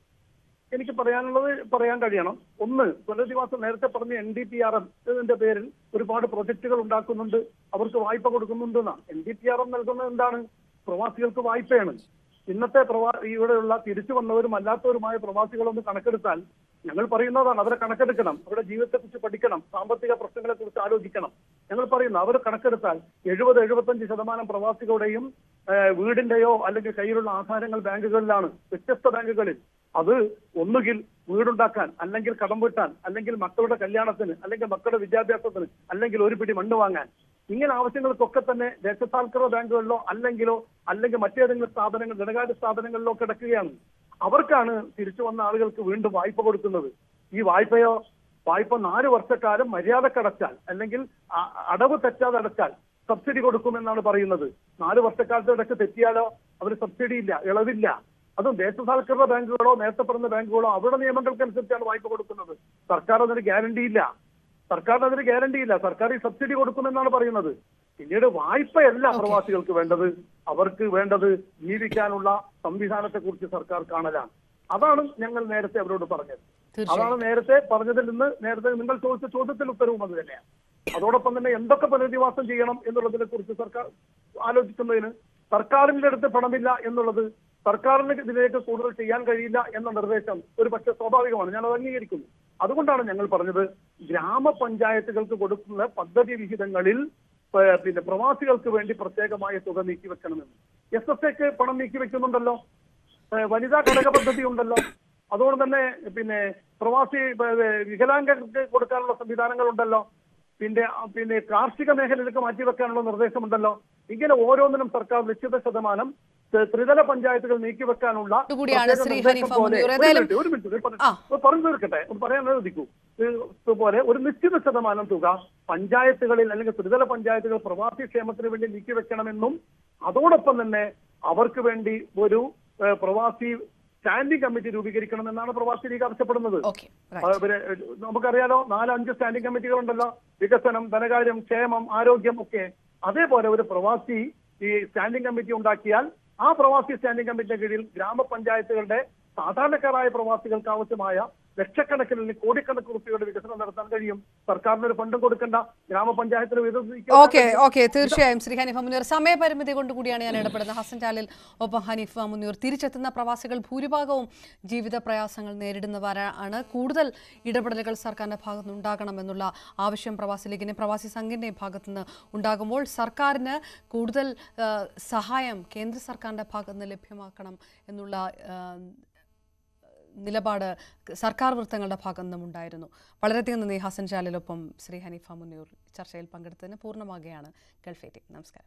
എനിക്ക് പറയാനുള്ളത് പറയാൻ കഴിയണം ഒന്ന് പുനരധിവാസം നേരത്തെ പറഞ്ഞ N D P R M ഇതിന്റെ പേരിൽ ഒരുപാട് പ്രൊജക്ടുകൾ ഉണ്ടാക്കുന്നുണ്ട് അവർക്ക് വായ്പ കൊടുക്കുന്നുണ്ട് എന്നാണ് N D P R M നൽകുന്നത് എന്താണ് പ്രവാസികൾക്ക് വായ്പയാണ് ഇന്നത്തെ പ്രവാ ഇവിടെയുള്ള തിരിച്ചു വന്നവരും അല്ലാത്തവരുമായ പ്രവാസികളൊന്ന് കണക്കെടുത്താൽ ഞങ്ങൾ പറയുന്നതാണ് അവരെ കണക്കെടുക്കണം അവരുടെ ജീവിതത്തെക്കുറിച്ച് പഠിക്കണം സാമ്പത്തിക പ്രശ്നങ്ങളെ കുറിച്ച് ആലോചിക്കണം ഞങ്ങൾ പറയുന്നു അവർ കണക്കെടുത്താൽ എഴുപത് എഴുപത്തഞ്ച് ശതമാനം പ്രവാസികളുടെയും ഏഹ്, വീടിന്റെയോ അല്ലെങ്കിൽ കയ്യിലുള്ള ആധാരങ്ങൾ ബാങ്കുകളിലാണ് വ്യത്യസ്ത ബാങ്കുകളിൽ അത് ഒന്നുകിൽ വീടുണ്ടാക്കാൻ അല്ലെങ്കിൽ കടം വീട്ടാൻ അല്ലെങ്കിൽ മക്കളുടെ കല്യാണത്തിന് അല്ലെങ്കിൽ മക്കളുടെ വിദ്യാഭ്യാസത്തിന് അല്ലെങ്കിൽ ഒരു പിടി മണ്ണ് വാങ്ങാൻ ഇങ്ങനെ ആവശ്യങ്ങൾക്കൊക്കെ തന്നെ ദേശസാൽകൃത ബാങ്കുകളിലോ അല്ലെങ്കിലോ അല്ലെങ്കിൽ മറ്റേതെങ്കിലും സ്ഥാപനങ്ങൾ ധനകാര്യ സ്ഥാപനങ്ങളിലോ കിടക്കുകയാണ് അവർക്കാണ് തിരിച്ചു വന്ന ആളുകൾക്ക് വീണ്ടും വായ്പ കൊടുക്കുന്നത് ഈ വായ്പയോ വായ്പ നാല് വർഷക്കാലം മര്യാദക്കടച്ചാൽ അല്ലെങ്കിൽ അ- അടവ് തെറ്റാതെ അടച്ചാൽ സബ്സിഡി കൊടുക്കുമെന്നാണ് പറയുന്നത് നാല് വർഷക്കാലത്തെ ഇടയ്ക്ക് തെറ്റിയാലോ അവന് സബ്സിഡി ഇല്ല ഇളവില്ല അതും ദേശസാൽകൃത ബാങ്കുകളോ നേരത്തെ പറഞ്ഞ ബാങ്കുകളോ അവരുടെ നിയമങ്ങൾക്കനുസരിച്ചാണ് വായ്പ കൊടുക്കുന്നത് സർക്കാർ അതിന് ഗ്യാരണ്ടി ഇല്ല സർക്കാരിന് അതിന് ഗ്യാരണ്ടി ഇല്ല സർക്കാർ ഈ സബ്സിഡി കൊടുക്കുമെന്നാണ് പറയുന്നത് പിന്നീട് വായ്പയല്ല പ്രവാസികൾക്ക് വേണ്ടത് അവർക്ക് വേണ്ടത് ജീവിക്കാനുള്ള സംവിധാനത്തെ കുറിച്ച് സർക്കാർ കാണലാണ് അതാണ് ഞങ്ങൾ നേരത്തെ അവരോട് പറഞ്ഞത് തീർച്ചയായും അതാണ് നേരത്തെ പറഞ്ഞതിൽ നിന്ന് നേരത്തെ നിങ്ങൾ ചോദിച്ച ചോദ്യത്തിൽ ഉത്തരവും അത് തന്നെയാണ് അതോടൊപ്പം തന്നെ എന്തൊക്കെ പുനരധിവാസം ചെയ്യണം എന്നുള്ളതിനെ കുറിച്ച് സർക്കാർ ആലോചിക്കുന്നതിന് സർക്കാരിന്റെ അടുത്ത് പണമില്ല എന്നുള്ളത് സർക്കാരിന് ഇതിലേക്ക് കൂടുതൽ ചെയ്യാൻ കഴിയില്ല എന്ന നിർദ്ദേശം ഒരു പക്ഷേ സ്വാഭാവികമാണ് ഞാൻ അത് അംഗീകരിക്കുന്നു അതുകൊണ്ടാണ് ഞങ്ങൾ പറഞ്ഞത് ഗ്രാമപഞ്ചായത്തുകൾക്ക് കൊടുക്കുന്ന പദ്ധതി വിഹിതങ്ങളിൽ ഏഹ്, പിന്നെ പ്രവാസികൾക്ക് വേണ്ടി പ്രത്യേകമായ തുക നീക്കിവെക്കണമെന്ന് എസ് എസ് എക്ക് പണം നീക്കിവെക്കുന്നുണ്ടല്ലോ ഏഹ്, വനിതാ ഘടക പദ്ധതി ഉണ്ടല്ലോ അതുകൊണ്ട് തന്നെ പിന്നെ പ്രവാസി ഏഹ്, വികലാംഗർക്ക് കൊടുക്കാനുള്ള സംവിധാനങ്ങൾ ഉണ്ടല്ലോ പിന്നെ ആ, പിന്നെ കാർഷിക മേഖലയിലേക്ക് മാറ്റിവെക്കാനുള്ള നിർദ്ദേശമുണ്ടല്ലോ ഇങ്ങനെ ഓരോന്നിനും സർക്കാർ നിശ്ചിത ശതമാനം ത്രി- ത്രിതല പഞ്ചായത്തുകൾ നീക്കിവെക്കാനുള്ള ഇതുകൂടിയാണ് പ്രത്യേക ശ്രീ നിർദ്ദേശം ഹനീഫ പോലെ- മുനീർ. ഒരു ഏതായാലും- മിനിറ്റ്, ഒരു മിനിറ്റ്, ഒരു പറ- ആ. ഒന്ന് പറഞ്ഞു തീർക്കട്ടെ ഒന്ന് പറയാൻ അനുവദിക്കൂ ഇതുപോലെ ഒരു നിശ്ചിത ശതമാനം തുക പഞ്ചായത്തുകളിൽ അല്ലെങ്കിൽ ത്രിതല പഞ്ചായത്തുകൾ പ്രവാസി ക്ഷേമത്തിന് വേണ്ടി നീക്കിവെക്കണമെന്നും അതോടൊപ്പം തന്നെ അവർക്ക് വേണ്ടി ഒരു ഏഹ്, പ്രവാസി സ്റ്റാൻഡിംഗ് കമ്മിറ്റി രൂപീകരിക്കണമെന്നാണ് പ്രവാസി ലീഗ് ആവശ്യപ്പെടുന്നത് ഓക്കെ ആ, ഇവര് നമുക്കറിയാലോ നാല് അഞ്ച് സ്റ്റാൻഡിംഗ് കമ്മിറ്റികൾ ഉണ്ടല്ലോ വികസനം ധനകാര്യം ക്ഷേമം ആരോഗ്യം ഒക്കെ അതേപോലെ ഒരു പ്രവാസി ഈ സ്റ്റാൻഡിംഗ് കമ്മിറ്റി ഉണ്ടാക്കിയാൽ ആ പ്രവാസി സ്റ്റാൻഡിംഗ് കമ്മിറ്റിയുടെ കീഴിൽ ഗ്രാമപഞ്ചായത്തുകളുടെ സാധാരണക്കാരായ പ്രവാസികൾക്ക് ആവശ്യമായ ലക്ഷക്കണക്കിന് അല്ലെങ്കിൽ കോടിക്കണക്കിന് റുപ്യയുടെ വികസനം നടത്താൻ കഴിയും സർക്കാരിന് ഒരു ഫണ്ടും കൊടുക്കണ്ട ഗ്രാമപഞ്ചായത്തിന് വികസിക്കാൻ ഓക്കെ കഴിയും. ഓക്കെ തീർച്ചയായും ശ്രീ ഹനീഫ മുനീർ സമയപരിമിതി കൊണ്ട് കൂടിയാണ് ഞാൻ ഇടപെടുന്നത് ഹസൻ ചാലിൽ ഒപ്പം ഹനീഫ മുനീർ തിരിച്ചെത്തുന്ന പ്രവാസികൾ ഭൂരിഭാഗവും ജീവിത പ്രയാസങ്ങൾ നേരിടുന്നവരാണ് കൂടുതൽ ഇടപെടലുകൾ സർക്കാരിന്റെ ഭാഗത്തുനിന്ന് ഉണ്ടാകണമെന്നുള്ള ആവശ്യം പ്രവാസി ലീഗിന്റെ പ്രവാസി സംഘിന്റെ ഭാഗത്തുനിന്ന് ഉണ്ടാകുമ്പോൾ സർക്കാരിന് കൂടുതൽ ആ, സഹായം കേന്ദ്ര സർക്കാരിന്റെ ഭാഗത്തുനിന്ന് ലഭ്യമാക്കണം എന്നുള്ള ആ, നിലപാട് സർക്കാർ വൃത്തങ്ങളുടെ ഭാഗത്തു നിന്നും ഉണ്ടായിരുന്നു വളരെയധികം നന്ദി ഹസൻ ചാലിലൊപ്പം ശ്രീ ഹനീഫ മുന്നൂർ ചർച്ചയിൽ പങ്കെടുത്തതിന് പൂർണ്ണമാകുകയാണ് ഗൾഫേറ്റി നമസ്കാരം